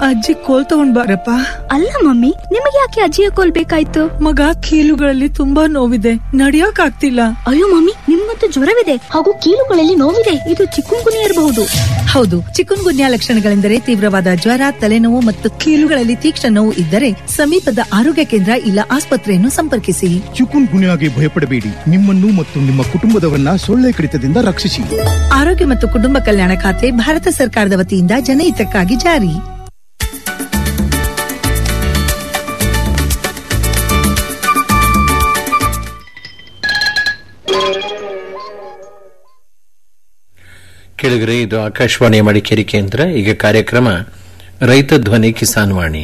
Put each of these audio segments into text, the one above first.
ಅಜ್ಜಿ ಕೋಲ್ ತಗೊಂಡ್ ಬಾರಪ್ಪ ಅಲ್ಲ ಮಮ್ಮಿ ನಿಮಗೆ ಯಾಕೆ ಅಜ್ಜಿಯ ಕೋಲ್ ಬೇಕಾಯ್ತು ಮಗ ಕೀಲುಗಳಲ್ಲಿ ತುಂಬಾ ನೋವಿದೆ ನಡಿಯಕ್ ಆಗ್ತಿಲ್ಲ ಅಯ್ಯೋ ಮಮ್ಮಿ ನಿಮ್ಗಂತೂ ಜ್ವರವಿದೆ ಹಾಗೂ ಕೀಲುಗಳಲ್ಲಿ ನೋವಿದೆ ಇದು ಚಿಕ್ಕುಂಗುನಿ ಇರಬಹುದು ಹೌದು ಚಿಕುನ್ ಗುನ್ಯಾ ಲಕ್ಷಣಗಳೆಂದರೆ ತೀವ್ರವಾದ ಜ್ವರ ತಲೆನೋವು ಮತ್ತು ಕೀಲುಗಳಲ್ಲಿ ತೀಕ್ಷ್ಣ ನೋವು ಇದ್ದರೆ ಸಮೀಪದ ಆರೋಗ್ಯ ಕೇಂದ್ರ ಇಲ್ಲ ಆಸ್ಪತ್ರೆಯನ್ನು ಸಂಪರ್ಕಿಸಿ ಚಿಕುನ್ ಗುನ್ಯಾಗೆ ಭಯಪಡಬೇಡಿ ನಿಮ್ಮನ್ನು ಮತ್ತು ನಿಮ್ಮ ಕುಟುಂಬದವರನ್ನ ಸೊಳ್ಳೆ ಕಡಿತದಿಂದ ರಕ್ಷಿಸಿ ಆರೋಗ್ಯ ಮತ್ತು ಕುಟುಂಬ ಕಲ್ಯಾಣ ಖಾತೆ ಭಾರತ ಸರ್ಕಾರದ ವತಿಯಿಂದ ಜನಹಿತಕ್ಕಾಗಿ ಜಾರಿ ಕೇಳಿದ್ರೆ ಇದು ಆಕಾಶವಾಣಿಯ ಮಡಿಕೇರಿ ಕೇಂದ್ರ ಈಗ ಕಾರ್ಯಕ್ರಮ ರೈತ ಧ್ವನಿ ಕಿಸಾನ್ ವಾಣಿ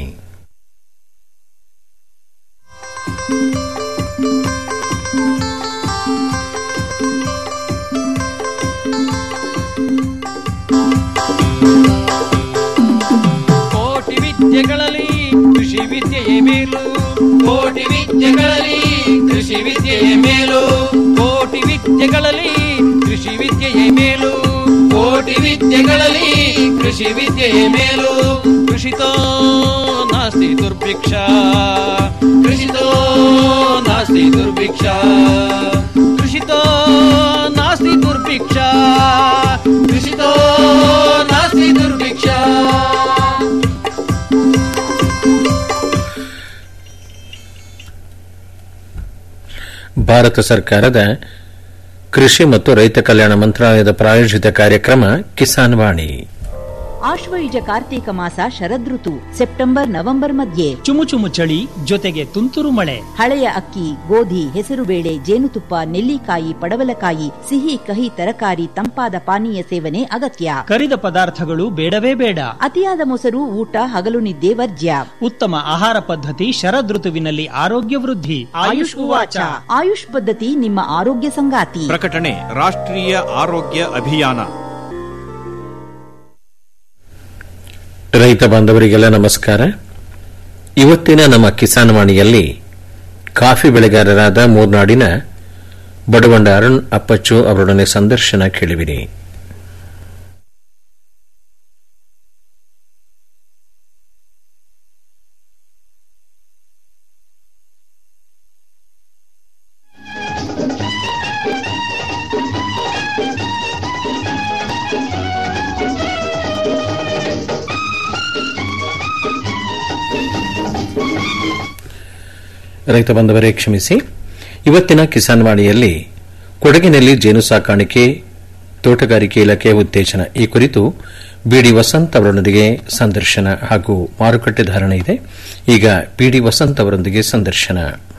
ಕೋಟಿ ವಿದ್ಯೆಗಳಲ್ಲಿ ಕೃಷಿ ವಿದ್ಯೆಯೇ ಮೇಲು ಕೋಟಿ ವಿದ್ಯೆಗಳಲ್ಲಿ ಕೃಷಿ ವಿದ್ಯೆಯೇ ಮೇಲು ಕೋಟಿ ವಿದ್ಯೆಗಳಲ್ಲಿ ಕೃಷಿ ವಿದ್ಯೆಯೇ ಮೇಲು ಕೋಟಿ ವಿದ್ಯೆಗಳಲ್ಲಿ ಕೃಷಿ ವಿದ್ಯೆಯೇ ಮೇಲು ಕೃಷಿತೋ ನಾಸ್ತಿ ದುರ್ಭಿಕ್ಷ ಕೃಷಿತೋ ನಾಸ್ತಿ ದುರ್ಭಿಕ್ಷ ಕೃಷಿತೋ ನಾಸ್ತಿ ದುರ್ಭಿಕ್ಷ ಕೃಷಿತೋ ನಾಸ್ತಿ ದುರ್ಭಿಕ್ಷ ಭಾರತ ಸರ್ಕಾರದ ಕೃಷಿ ಮತ್ತು ರೈತ ಕಲ್ಯಾಣ ಮಂತ್ರಾಲಯದ ಪ್ರಾಯೋಜಿತ ಕಾರ್ಯಕ್ರಮ ಕಿಸಾನ್ ವಾಣಿ ಆಶ್ವಯುಜ ಕಾರ್ತೀಕ ಮಾಸ ಶರದೃತು ಸೆಪ್ಟೆಂಬರ್ ನವೆಂಬರ್ ಮಧ್ಯೆ ಚುಮು ಚುಮು ಚಳಿ ಜೊತೆಗೆ ತುಂತುರು ಮಳೆ ಹಳೆಯ ಅಕ್ಕಿ ಗೋಧಿ ಹೆಸರುಬೇಳೆ ಜೇನುತುಪ್ಪ ನೆಲ್ಲಿಕಾಯಿ ಪಡವಲಕಾಯಿ ಸಿಹಿ ಕಹಿ ತರಕಾರಿ ತಂಪಾದ ಪಾನೀಯ ಸೇವನೆ ಅಗತ್ಯ ಕರಿದ ಪದಾರ್ಥಗಳು ಬೇಡವೇ ಬೇಡ ಅತಿಯಾದ ಮೊಸರು ಊಟ ಹಗಲು ನಿದ್ದೆ ವರ್ಜ್ಯ ಉತ್ತಮ ಆಹಾರ ಪದ್ಧತಿ ಶರದೃತುವಿನಲ್ಲಿ ಆರೋಗ್ಯ ವೃದ್ಧಿ ಆಯುಷ್ ಉವಾಚ ಆಯುಷ್ ಪದ್ಧತಿ ನಿಮ್ಮ ಆರೋಗ್ಯ ಸಂಗಾತಿ ಪ್ರಕಟಣೆ ರಾಷ್ಟ್ರೀಯ ಆರೋಗ್ಯ ಅಭಿಯಾನ ರೈತ ಬಾಂಧವರಿಗೆಲ್ಲ ನಮಸ್ಕಾರ ಇವತ್ತಿನ ನಮ್ಮ ಕಿಸಾನ್ ವಾಣಿಯಲ್ಲಿ ಕಾಫಿ ಬೆಳೆಗಾರರಾದ ಮೂರ್ನಾಡಿನ ಬಡವಂಡ ಅರುಣ್ ಅಪ್ಪಚ್ಚು ಅವರೊಡನೆ ಸಂದರ್ಶನ ಕೇಳಿವಿರಿ ರೈತ ಬಂಧವರೇ ಕ್ಷಮಿಸಿ ಇವತ್ತಿನ ಕಿಸಾನ್ ವಾಣಿಯಲ್ಲಿ ಕೊಡಗಿನಲ್ಲಿ ಜೇನು ಸಾಕಾಣಿಕೆ ತೋಟಗಾರಿಕೆ ಇಲಾಖೆ ಉತ್ತೇಜನ ಈ ಕುರಿತು ಬಿಡಿ ವಸಂತ್ ಅವರೊಂದಿಗೆ ಸಂದರ್ಶನ ಹಾಗೂ ಮಾರುಕಟ್ಟೆ ಧಾರಣೆ ಇದೆ ಈಗ ಬಿಡಿ ವಸಂತ್ ಅವರೊಂದಿಗೆ ಸಂದರ್ಶನ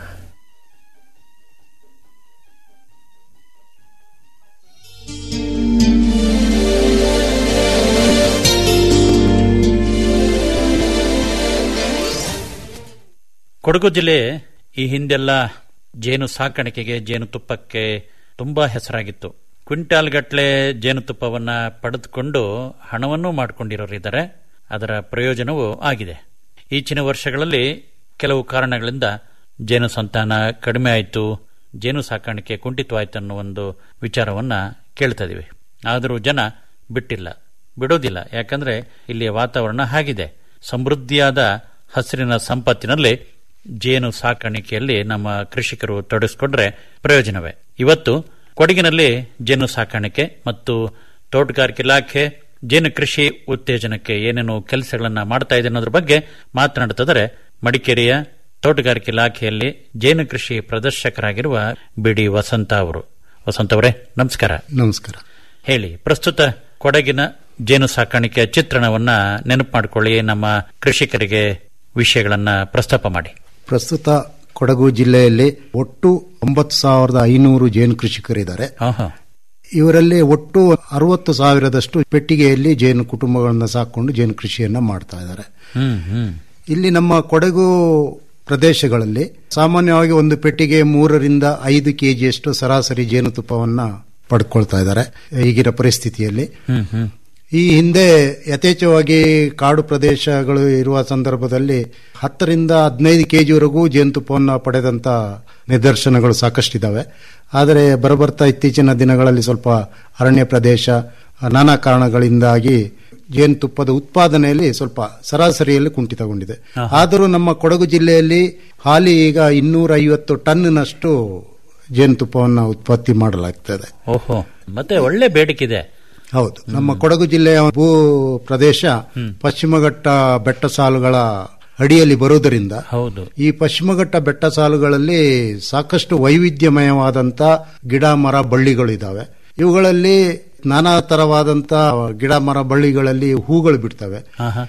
ಕೊಡಗು ಜಿಲ್ಲೆ ಈ ಹಿಂದೆಲ್ಲ ಜೇನು ಸಾಕಾಣಿಕೆಗೆ ಜೇನುತುಪ್ಪಕ್ಕೆ ತುಂಬಾ ಹೆಸರಾಗಿತ್ತು ಕ್ವಿಂಟಾಲ್ ಗಟ್ಟಲೆ ಜೇನುತುಪ್ಪವನ್ನ ಪಡೆದುಕೊಂಡು ಹಣವನ್ನೂ ಮಾಡಿಕೊಂಡಿರೋರಿದ್ದಾರೆ ಅದರ ಪ್ರಯೋಜನವೂ ಆಗಿದೆ ಈಚಿನ ವರ್ಷಗಳಲ್ಲಿ ಕೆಲವು ಕಾರಣಗಳಿಂದ ಜೇನು ಸಂತಾನ ಕಡಿಮೆ ಆಯಿತು ಜೇನು ಸಾಕಾಣಿಕೆ ಕುಂಠಿತವಾಯಿತು ಅನ್ನೋ ಒಂದು ವಿಚಾರವನ್ನ ಕೇಳ್ತಾ ಇದೀವಿ ಆದರೂ ಜನ ಬಿಟ್ಟಿಲ್ಲ ಬಿಡೋದಿಲ್ಲ ಯಾಕಂದ್ರೆ ಇಲ್ಲಿಯ ವಾತಾವರಣ ಹಾಗಿದೆ ಸಮೃದ್ಧಿಯಾದ ಹಸಿರಿನ ಸಂಪತ್ತಿನಲ್ಲಿ ಜೇನು ಸಾಕಾಣಿಕೆಯಲ್ಲಿ ನಮ್ಮ ಕೃಷಿಕರು ತೊಡಗಿಸಿಕೊಂಡ್ರೆ ಪ್ರಯೋಜನವೇ ಇವತ್ತು ಕೊಡಗಿನಲ್ಲಿ ಜೇನು ಸಾಕಾಣಿಕೆ ಮತ್ತು ತೋಟಗಾರಿಕೆ ಇಲಾಖೆ ಜೇನು ಕೃಷಿ ಉತ್ತೇಜನಕ್ಕೆ ಏನೇನು ಕೆಲಸಗಳನ್ನ ಮಾಡ್ತಾ ಇದೆ ಅನ್ನೋದ್ರ ಬಗ್ಗೆ ಮಾತನಾಡುತ್ತಿದ್ದಾರೆ ಮಡಿಕೇರಿಯ ತೋಟಗಾರಿಕೆ ಇಲಾಖೆಯಲ್ಲಿ ಜೇನು ಕೃಷಿ ಪ್ರದರ್ಶಕರಾಗಿರುವ ಬಿಡಿ ವಸಂತ ಅವರು ವಸಂತ ಅವರೇ ನಮಸ್ಕಾರ ನಮಸ್ಕಾರ ಹೇಳಿ ಪ್ರಸ್ತುತ ಕೊಡಗಿನ ಜೇನು ಸಾಕಾಣಿಕೆಯ ಚಿತ್ರಣವನ್ನ ನೆನಪು ಮಾಡಿಕೊಳ್ಳಿ ನಮ್ಮ ಕೃಷಿಕರಿಗೆ ವಿಷಯಗಳನ್ನ ಪ್ರಸ್ತಾಪ ಮಾಡಿ ಪ್ರಸ್ತುತ ಕೊಡಗು ಜಿಲ್ಲೆಯಲ್ಲಿ ಒಟ್ಟು ಒಂಬತ್ತು ಸಾವಿರದ ಐನೂರು ಜೇನು ಕೃಷಿಕರಿದ್ದಾರೆ ಆಹಾ. ಇವರಲ್ಲಿ ಒಟ್ಟು ಅರವತ್ತು ಸಾವಿರದಷ್ಟು ಪೆಟ್ಟಿಗೆಯಲ್ಲಿ ಜೇನು ಕುಟುಂಬಗಳನ್ನ ಸಾಕೊಂಡು ಜೇನು ಕೃಷಿಯನ್ನ ಮಾಡ್ತಾ ಇದ್ದಾರೆ ಹ್ಮ್ ಹ್ಮ್ ಇಲ್ಲಿ ನಮ್ಮ ಕೊಡಗು ಪ್ರದೇಶಗಳಲ್ಲಿ ಸಾಮಾನ್ಯವಾಗಿ ಒಂದು ಪೆಟ್ಟಿಗೆ ಮೂರರಿಂದ ಐದು ಕೆಜಿಯಷ್ಟು ಸರಾಸರಿ ಜೇನುತುಪ್ಪವನ್ನ ಪಡ್ಕೊಳ್ತಾ ಇದ್ದಾರೆ ಈಗಿನ ಪರಿಸ್ಥಿತಿಯಲ್ಲಿ ಹ್ಮ್ ಹ್ಮ್ ಈ ಹಿಂದೆ ಯಥೇಚ್ಛವಾಗಿ ಕಾಡು ಪ್ರದೇಶಗಳು ಇರುವ ಸಂದರ್ಭದಲ್ಲಿ ಹತ್ತರಿಂದ ಹದಿನೈದು ಕೆಜಿವರೆಗೂ ಜೇನುತುಪ್ಪವನ್ನು ಪಡೆದಂತ ನಿದರ್ಶನಗಳು ಸಾಕಷ್ಟಿದ್ದಾವೆ ಆದರೆ ಬರಬರ್ತಾ ಇತ್ತೀಚಿನ ದಿನಗಳಲ್ಲಿ ಸ್ವಲ್ಪ ಅರಣ್ಯ ಪ್ರದೇಶ ನಾನಾ ಕಾರಣಗಳಿಂದಾಗಿ ಜೇನುತುಪ್ಪದ ಉತ್ಪಾದನೆಯಲ್ಲಿ ಸ್ವಲ್ಪ ಸರಾಸರಿಯಲ್ಲಿ ಕುಂಠಿತಗೊಂಡಿದೆ ಆದರೂ ನಮ್ಮ ಕೊಡಗು ಜಿಲ್ಲೆಯಲ್ಲಿ ಹಾಲಿ ಈಗ ಇನ್ನೂರ ಐವತ್ತು ಟನ್ನಷ್ಟು ಜೇನುತುಪ್ಪವನ್ನು ಉತ್ಪತ್ತಿ ಮಾಡಲಾಗ್ತದೆ ಓಹೋ ಮತ್ತೆ ಒಳ್ಳೆ ಬೇಡಿಕೆ ಹೌದು ನಮ್ಮ ಕೊಡಗು ಜಿಲ್ಲೆಯ ಭೂ ಪ್ರದೇಶ ಪಶ್ಚಿಮಘಟ್ಟ ಬೆಟ್ಟ ಸಾಲುಗಳ ಅಡಿಯಲ್ಲಿ ಬರುವುದರಿಂದ ಹೌದು ಈ ಪಶ್ಚಿಮಘಟ್ಟ ಬೆಟ್ಟ ಸಾಲುಗಳಲ್ಲಿ ಸಾಕಷ್ಟು ವೈವಿಧ್ಯಮಯವಾದಂತ ಗಿಡ ಮರ ಬಳ್ಳಿಗಳಿದಾವೆ ಇವುಗಳಲ್ಲಿ ನಾನಾ ತರವಾದಂತ ಗಿಡ ಮರ ಬಳ್ಳಿಗಳಲ್ಲಿ ಹೂಗಳು ಬಿಡ್ತವೆ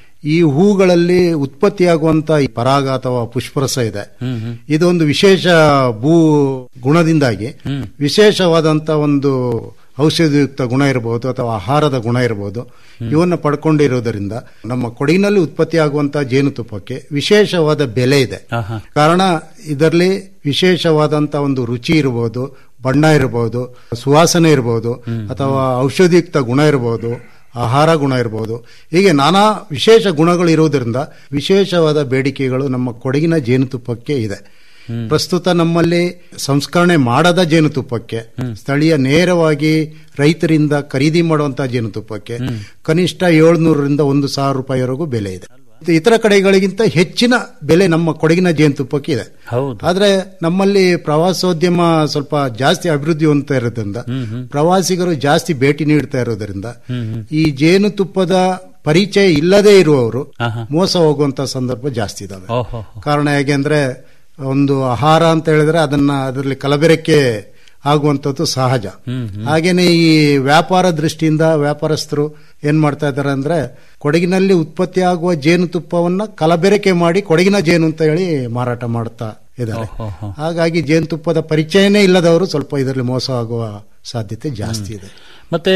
ಈ ಹೂಗಳಲ್ಲಿ ಉತ್ಪತ್ತಿಯಾಗುವಂತ ಈ ಪರಾಗ ಅಥವಾ ಪುಷ್ಪರಸ ಇದೆ ಇದೊಂದು ವಿಶೇಷ ಭೂ ಗುಣದಿಂದಾಗಿ ವಿಶೇಷವಾದಂತ ಒಂದು ಔಷಧಿಯುಕ್ತ ಗುಣ ಇರಬಹುದು ಅಥವಾ ಆಹಾರದ ಗುಣ ಇರಬಹುದು ಇವನ್ನ ಪಡ್ಕೊಂಡಿರುವುದರಿಂದ ನಮ್ಮ ಕೊಡಗಿನಲ್ಲಿ ಉತ್ಪತ್ತಿಯಾಗುವಂತಹ ಜೇನುತುಪ್ಪಕ್ಕೆ ವಿಶೇಷವಾದ ಬೆಲೆ ಇದೆ ಕಾರಣ ಇದರಲ್ಲಿ ವಿಶೇಷವಾದಂತ ಒಂದು ರುಚಿ ಇರಬಹುದು ಬಣ್ಣ ಇರಬಹುದು ಸುವಾಸನೆ ಇರಬಹುದು ಅಥವಾ ಔಷಧಿಯುಕ್ತ ಗುಣ ಇರಬಹುದು ಆಹಾರ ಗುಣ ಇರಬಹುದು ಹೀಗೆ ನಾನಾ ವಿಶೇಷ ಗುಣಗಳು ಇರುವುದರಿಂದ ವಿಶೇಷವಾದ ಬೇಡಿಕೆಗಳು ನಮ್ಮ ಕೊಡಗಿನ ಜೇನುತುಪ್ಪಕ್ಕೆ ಇದೆ ಪ್ರಸ್ತುತ ನಮ್ಮಲ್ಲಿ ಸಂಸ್ಕರಣೆ ಮಾಡದ ಜೇನುತುಪ್ಪಕ್ಕೆ ಸ್ಥಳೀಯ ನೇರವಾಗಿ ರೈತರಿಂದ ಖರೀದಿ ಮಾಡುವಂತಹ ಜೇನುತುಪ್ಪಕ್ಕೆ ಕನಿಷ್ಠ ಏಳ್ನೂರರಿಂದ ಒಂದು ಸಾವಿರ ರೂಪಾಯಿವರೆಗೂ ಬೆಲೆ ಇದೆ ಇತರ ಕಡೆಗಳಿಗಿಂತ ಹೆಚ್ಚಿನ ಬೆಲೆ ನಮ್ಮ ಕೊಡಗಿನ ಜೇನುತುಪ್ಪಕ್ಕೆ ಇದೆ ಹೌದು ಆದ್ರೆ ನಮ್ಮಲ್ಲಿ ಪ್ರವಾಸೋದ್ಯಮ ಸ್ವಲ್ಪ ಜಾಸ್ತಿ ಅಭಿವೃದ್ಧಿ ಹೊಂದ್ತಾ ಇರೋದ್ರಿಂದ ಪ್ರವಾಸಿಗರು ಜಾಸ್ತಿ ಭೇಟಿ ನೀಡ್ತಾ ಇರೋದ್ರಿಂದ ಈ ಜೇನುತುಪ್ಪದ ಪರಿಚಯ ಇಲ್ಲದೆ ಇರುವವರು ಮೋಸ ಹೋಗುವಂತ ಸಂದರ್ಭ ಜಾಸ್ತಿ ಇದಾವೆ ಓಹೋ ಕಾರಣ ಹೇಗೆ ಅಂದ್ರೆ ಒಂದು ಆಹಾರ ಅಂತ ಹೇಳಿದ್ರೆ ಅದನ್ನ ಅದರಲ್ಲಿ ಕಲಬೆರಕೆ ಆಗುವಂಥದ್ದು ಸಹಜ ಹಾಗೇನೆ ಈ ವ್ಯಾಪಾರ ದೃಷ್ಟಿಯಿಂದ ವ್ಯಾಪಾರಸ್ಥರು ಏನ್ ಮಾಡ್ತಾ ಇದ್ದಾರೆ ಅಂದ್ರೆ ಕೊಡಗಿನಲ್ಲಿ ಉತ್ಪತ್ತಿ ಆಗುವ ಜೇನುತುಪ್ಪವನ್ನ ಕಲಬೆರಕೆ ಮಾಡಿ ಕೊಡಗಿನ ಜೇನು ಅಂತ ಹೇಳಿ ಮಾರಾಟ ಮಾಡ್ತಾ ಇದ್ದಾರೆ ಹಾಗಾಗಿ ಜೇನುತುಪ್ಪದ ಪರಿಚಯನೇ ಇಲ್ಲದವರು ಸ್ವಲ್ಪ ಇದರಲ್ಲಿ ಮೋಸ ಆಗುವ ಸಾಧ್ಯತೆ ಜಾಸ್ತಿ ಇದೆ ಮತ್ತೆ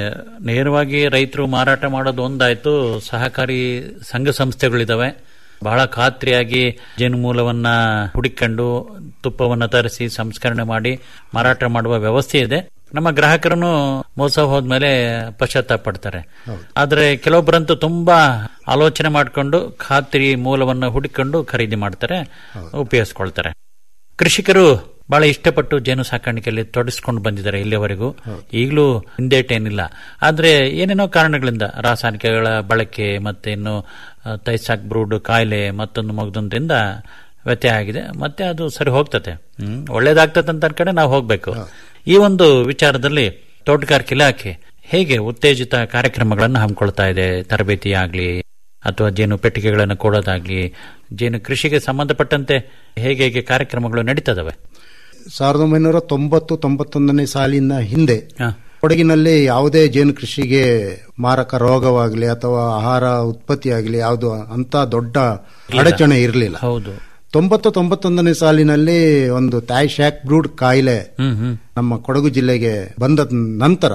ನೇರವಾಗಿ ರೈತರು ಮಾರಾಟ ಮಾಡೋದು ಒಂದಾಯ್ತು ಸಹಕಾರಿ ಸಂಘ ಸಂಸ್ಥೆಗಳಿದಾವೆ ಬಹಳ ಖಾತ್ರಿಯಾಗಿ ಜೇನು ಮೂಲವನ್ನ ಹುಡುಕೊಂಡು ತುಪ್ಪವನ್ನ ತರಿಸಿ ಸಂಸ್ಕರಣೆ ಮಾಡಿ ಮಾರಾಟ ಮಾಡುವ ವ್ಯವಸ್ಥೆ ಇದೆ ನಮ್ಮ ಗ್ರಾಹಕರನ್ನು ಮೋಸ ಹೋದ್ಮೇಲೆ ಪಶ್ಚಾತ್ತಾಪ ಪಡ್ತಾರೆ ಆದ್ರೆ ಕೆಲವೊಬ್ಬರಂತೂ ತುಂಬಾ ಆಲೋಚನೆ ಮಾಡಿಕೊಂಡು ಖಾತ್ರಿ ಮೂಲವನ್ನ ಹುಡುಕೊಂಡು ಖರೀದಿ ಮಾಡ್ತಾರೆ ಉಪಯೋಗಿಸ್ಕೊಳ್ತಾರೆ ಕೃಷಿಕರು ಬಹಳ ಇಷ್ಟಪಟ್ಟು ಜೇನು ಸಾಕಾಣಿಕೆಯಲ್ಲಿ ತೊಡಗಿಸ್ಕೊಂಡು ಬಂದಿದ್ದಾರೆ ಇಲ್ಲಿಯವರೆಗೂ ಈಗಲೂ ಹಿಂದೇಟೇನಿಲ್ಲ ಆದ್ರೆ ಏನೇನೋ ಕಾರಣಗಳಿಂದ ರಾಸಾಯನಿಕಗಳ ಬಳಕೆ ಮತ್ತೆ ಇನ್ನು ತೈಸಾಕ್ ಬ್ರೂಡ್ ಕಾಯಿಲೆ ಮತ್ತೊಂದು ಮಗದೊಂದರಿಂದ ವ್ಯತ್ಯಯ ಆಗಿದೆ ಮತ್ತೆ ಅದು ಸರಿ ಹೋಗ್ತದೆ ಹ್ಮ್ ಒಳ್ಳೇದಾಗ್ತದೆ ಅಂತ ಕಡೆ ನಾವು ಹೋಗ್ಬೇಕು ಈ ಒಂದು ವಿಚಾರದಲ್ಲಿ ತೋಟಗಾರಿಕೆ ಇಲಾಖೆ ಹೇಗೆ ಉತ್ತೇಜಿತ ಕಾರ್ಯಕ್ರಮಗಳನ್ನು ಹಮ್ಮಿಕೊಳ್ತಾ ಇದೆ ತರಬೇತಿ ಆಗ್ಲಿ ಅಥವಾ ಜೇನು ಪೆಟ್ಟಿಗೆಗಳನ್ನು ಕೊಡೋದಾಗ್ಲಿ ಜೇನು ಕೃಷಿಗೆ ಸಂಬಂಧಪಟ್ಟಂತೆ ಹೇಗೆ ಹೇಗೆ ಕಾರ್ಯಕ್ರಮಗಳು ನಡೀತದವೆ ಸಾವಿರದ ಒಂಬೈನೂರ ತೊಂಬತ್ತು ತೊಂಬತ್ತೊಂದನೇ ಸಾಲಿನ ಹಿಂದೆ ಕೊಡಗಿನಲ್ಲಿ ಯಾವುದೇ ಜೇನು ಕೃಷಿಗೆ ಮಾರಕ ರೋಗವಾಗಲಿ ಅಥವಾ ಆಹಾರ ಉತ್ಪತ್ತಿಯಾಗಲಿ ಯಾವುದು ಅಂತ ದೊಡ್ಡ ಅಡಚಣೆ ಇರಲಿಲ್ಲ ಹೌದು ತೊಂಬತ್ತು ತೊಂಬತ್ತೊಂದನೇ ಸಾಲಿನಲ್ಲಿ ಒಂದು ತಾಯ್ ಶಾಕ್ ಬ್ರೂಡ್ ಕಾಯಿಲೆ ನಮ್ಮ ಕೊಡಗು ಜಿಲ್ಲೆಗೆ ಬಂದ ನಂತರ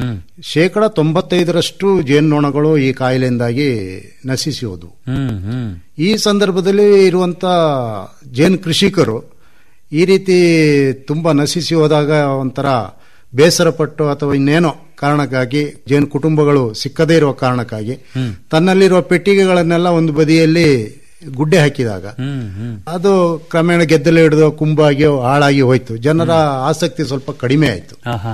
ಶೇಕಡ ತೊಂಬತ್ತೈದರಷ್ಟು ಜೇನ್ನೊಣಗಳು ಈ ಕಾಯಿಲೆಯಿಂದಾಗಿ ನಶಿಸಿ ಹೋದವು ಈ ಸಂದರ್ಭದಲ್ಲಿ ಇರುವಂತ ಜೇನು ಕೃಷಿಕರು ಈ ರೀತಿ ತುಂಬಾ ನಶಿಸಿ ಹೋದಾಗ ಒಂಥರ ಬೇಸರಪಟ್ಟು ಅಥವಾ ಇನ್ನೇನೋ ಕಾರಣಕ್ಕಾಗಿ ಜೇನು ಕುಟುಂಬಗಳು ಸಿಕ್ಕದೇ ಇರುವ ಕಾರಣಕ್ಕಾಗಿ ತನ್ನಲ್ಲಿರುವ ಪೆಟ್ಟಿಗೆಗಳನ್ನೆಲ್ಲ ಒಂದು ಬದಿಯಲ್ಲಿ ಗುಡ್ಡೆ ಹಾಕಿದಾಗ ಅದು ಕ್ರಮೇಣ ಗೆದ್ದಲು ಹಿಡಿದು ಕುಂಬಾಗಿ ಹಾಳಾಗಿ ಹೋಯ್ತು ಜನರ ಆಸಕ್ತಿ ಸ್ವಲ್ಪ ಕಡಿಮೆ ಆಯ್ತು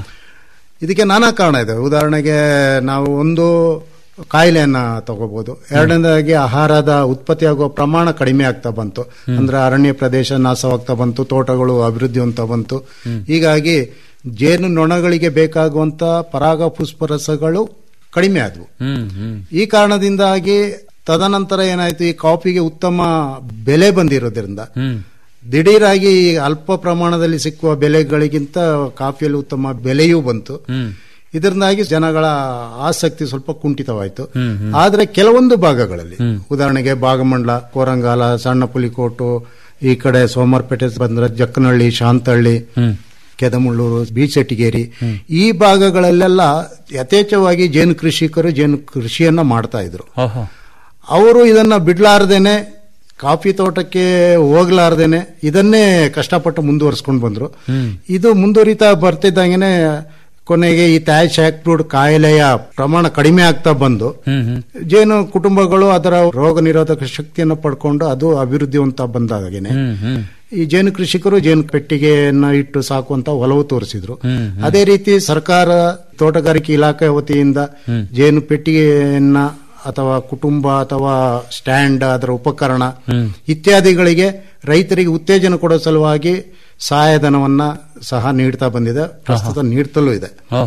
ಇದಕ್ಕೆ ನಾನಾ ಕಾರಣ ಇದೆ ಉದಾಹರಣೆಗೆ ನಾವು ಒಂದು ಕಾಯಿಲೆಯನ್ನ ತಗೋಬಹುದು ಎರಡನೇದಾಗಿ ಆಹಾರದ ಉತ್ಪತ್ತಿ ಆಗುವ ಪ್ರಮಾಣ ಕಡಿಮೆ ಆಗ್ತಾ ಬಂತು ಅಂದ್ರೆ ಅರಣ್ಯ ಪ್ರದೇಶ ನಾಶವಾಗ್ತಾ ಬಂತು ತೋಟಗಳು ಅಭಿವೃದ್ಧಿ ಅಂತ ಬಂತು ಹೀಗಾಗಿ ಜೇನು ನೊಣಗಳಿಗೆ ಬೇಕಾಗುವಂತ ಪರಾಗ ಪುಷ್ಪರಸಗಳು ಕಡಿಮೆ ಆದವು ಈ ಕಾರಣದಿಂದಾಗಿ ತದನಂತರ ಏನಾಯ್ತು ಈ ಕಾಫಿಗೆ ಉತ್ತಮ ಬೆಲೆ ಬಂದಿರೋದ್ರಿಂದ ದಿಢೀರಾಗಿ ಅಲ್ಪ ಪ್ರಮಾಣದಲ್ಲಿ ಸಿಕ್ಕುವ ಬೆಲೆಗಳಿಗಿಂತ ಕಾಫಿಯಲ್ಲಿ ಉತ್ತಮ ಬೆಲೆಯೂ ಬಂತು ಇದರಿಂದಾಗಿ ಜನಗಳ ಆಸಕ್ತಿ ಸ್ವಲ್ಪ ಕುಂಠಿತವಾಯಿತು ಆದ್ರೆ ಕೆಲವೊಂದು ಭಾಗಗಳಲ್ಲಿ ಉದಾಹರಣೆಗೆ ಭಾಗಮಂಡಲ ಕೋರಂಗಾಲ ಸಣ್ಣ ಪುಲಿಕೋಟು ಈ ಕಡೆ ಸೋಮವಾರಪೇಟೆ ಬಂದ್ರೆ ಜಕ್ಕನಹಳ್ಳಿ ಶಾಂತಹಳ್ಳಿ ಕೆದಮುಳ್ಳೂರು ಬೀಚಟಿಗೇರಿ ಈ ಭಾಗಗಳಲ್ಲೆಲ್ಲ ಯಥೇಚ್ಛವಾಗಿ ಜೇನು ಕೃಷಿಕರು ಜೇನು ಕೃಷಿಯನ್ನ ಮಾಡ್ತಾ ಇದ್ರು ಅವರು ಇದನ್ನ ಬಿಡ್ಲಾರ್ದೇನೆ ಕಾಫಿ ತೋಟಕ್ಕೆ ಹೋಗ್ಲಾರ್ದೇನೆ ಇದನ್ನೇ ಕಷ್ಟಪಟ್ಟು ಮುಂದುವರ್ಸ್ಕೊಂಡು ಬಂದ್ರು ಇದು ಮುಂದುವರಿತಾ ಬರ್ತಿದ್ದಂಗೆನೆ ಕೊನೆಗೆ ಈ ತಾಯ್ ಶಾಕ್ಬ್ರೂಡ್ ಕಾಯಿಲೆಯ ಪ್ರಮಾಣ ಕಡಿಮೆ ಆಗ್ತಾ ಬಂದು ಜೇನು ಕುಟುಂಬಗಳು ಅದರ ರೋಗ ನಿರೋಧಕ ಶಕ್ತಿಯನ್ನು ಪಡ್ಕೊಂಡು ಅದು ಅಭಿವೃದ್ಧಿ ಅಂತ ಬಂದಾಗೇನೆ ಈ ಜೇನು ಕೃಷಿಕರು ಜೇನು ಪೆಟ್ಟಿಗೆಯನ್ನ ಇಟ್ಟು ಸಾಕುವಂತ ಒಲವು ತೋರಿಸಿದ್ರು ಅದೇ ರೀತಿ ಸರ್ಕಾರ ತೋಟಗಾರಿಕೆ ಇಲಾಖೆ ವತಿಯಿಂದ ಜೇನು ಪೆಟ್ಟಿಗೆಯನ್ನ ಅಥವಾ ಕುಟುಂಬ ಅಥವಾ ಸ್ಟ್ಯಾಂಡ್ ಅದರ ಉಪಕರಣ ಇತ್ಯಾದಿಗಳಿಗೆ ರೈತರಿಗೆ ಉತ್ತೇಜನ ಕೊಡೋ ಸಲುವಾಗಿ ಸಹಾಯಧನವನ್ನ ಸಹ ನೀಡ್ತಾ ಬಂದಿದೆ ಪ್ರಸ್ತುತ ನೀಡ್ತಲೂ ಇದೆ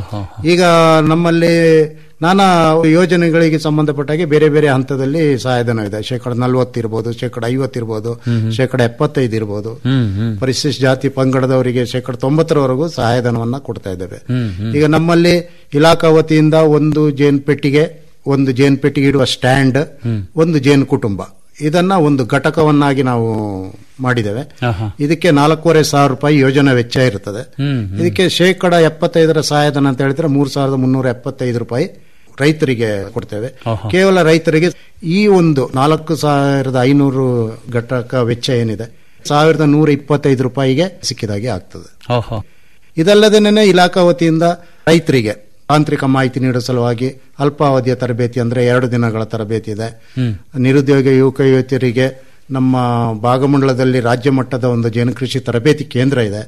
ಈಗ ನಮ್ಮಲ್ಲಿ ನಾನಾ ಯೋಜನೆಗಳಿಗೆ ಸಂಬಂಧಪಟ್ಟಾಗೆ ಬೇರೆ ಬೇರೆ ಹಂತದಲ್ಲಿ ಸಹಾಯಧನ ಇದೆ ಶೇಕಡ ನಲ್ವತ್ತಿರ್ಬೋದು ಶೇಕಡ ಐವತ್ತಿರ್ಬೋದು ಶೇಕಡ ಎಪ್ಪತ್ತೈದು ಇರ್ಬೋದು ಪರಿಶಿಷ್ಟ ಜಾತಿ ಪಂಗಡದವರಿಗೆ ಶೇಕಡ ತೊಂಬತ್ತರವರೆಗೂ ಸಹಾಯಧನವನ್ನ ಕೊಡ್ತಾ ಇದ್ದೇವೆ ಈಗ ನಮ್ಮಲ್ಲಿ ಇಲಾಖಾ ವತಿಯಿಂದ ಒಂದು ಜೇನು ಪೆಟ್ಟಿಗೆ ಒಂದು ಜೇನು ಪೆಟ್ಟಿಗೆ ಇಡುವ ಸ್ಟ್ಯಾಂಡ್ ಒಂದು ಜೇನು ಕುಟುಂಬ ಇದನ್ನ ಒಂದು ಘಟಕವನ್ನಾಗಿ ನಾವು ಮಾಡಿದ್ದೇವೆ ಇದಕ್ಕೆ ನಾಲ್ಕೂವರೆ ಸಾವಿರ ರೂಪಾಯಿ ಯೋಜನಾ ವೆಚ್ಚ ಇರುತ್ತದೆ ಇದಕ್ಕೆ ಶೇಕಡ ಎಪ್ಪತ್ತೈದರ ಸಹಾಯಧನ ಅಂತ ಹೇಳಿದ್ರೆ ಮೂರ್ ಸಾವಿರದ ಮುನ್ನೂರ ಎಪ್ಪತ್ತೈದು ರೂಪಾಯಿ ರೈತರಿಗೆ ಕೊಡ್ತೇವೆ ಕೇವಲ ರೈತರಿಗೆ ಈ ಒಂದು ನಾಲ್ಕು ಸಾವಿರದ ಐನೂರು ಘಟಕ ವೆಚ್ಚ ಏನಿದೆ ಸಾವಿರದ ನೂರ ಇಪ್ಪತ್ತೈದು ರೂಪಾಯಿಗೆ ಸಿಕ್ಕಿದಾಗೆ ಆಗ್ತದೆ ಓಹೋ ಇದಲ್ಲದೇನೆ ಇಲಾಖಾ ವತಿಯಿಂದ ರೈತರಿಗೆ ತಾಂತ್ರಿಕ ಮಾಹಿತಿ ನೀಡುವ ಸಲುವಾಗಿ ಅಲ್ಪಾವಧಿಯ ತರಬೇತಿ ಅಂದ್ರೆ ಎರಡು ದಿನಗಳ ತರಬೇತಿ ಇದೆ ನಿರುದ್ಯೋಗ ಯುವಕ ಯುವತಿಯರಿಗೆ ನಮ್ಮ ಭಾಗಮಂಡಲದಲ್ಲಿ ರಾಜ್ಯ ಮಟ್ಟದ ಒಂದು ಜೇನು ಕೃಷಿ ತರಬೇತಿ ಕೇಂದ್ರ ಇದೆ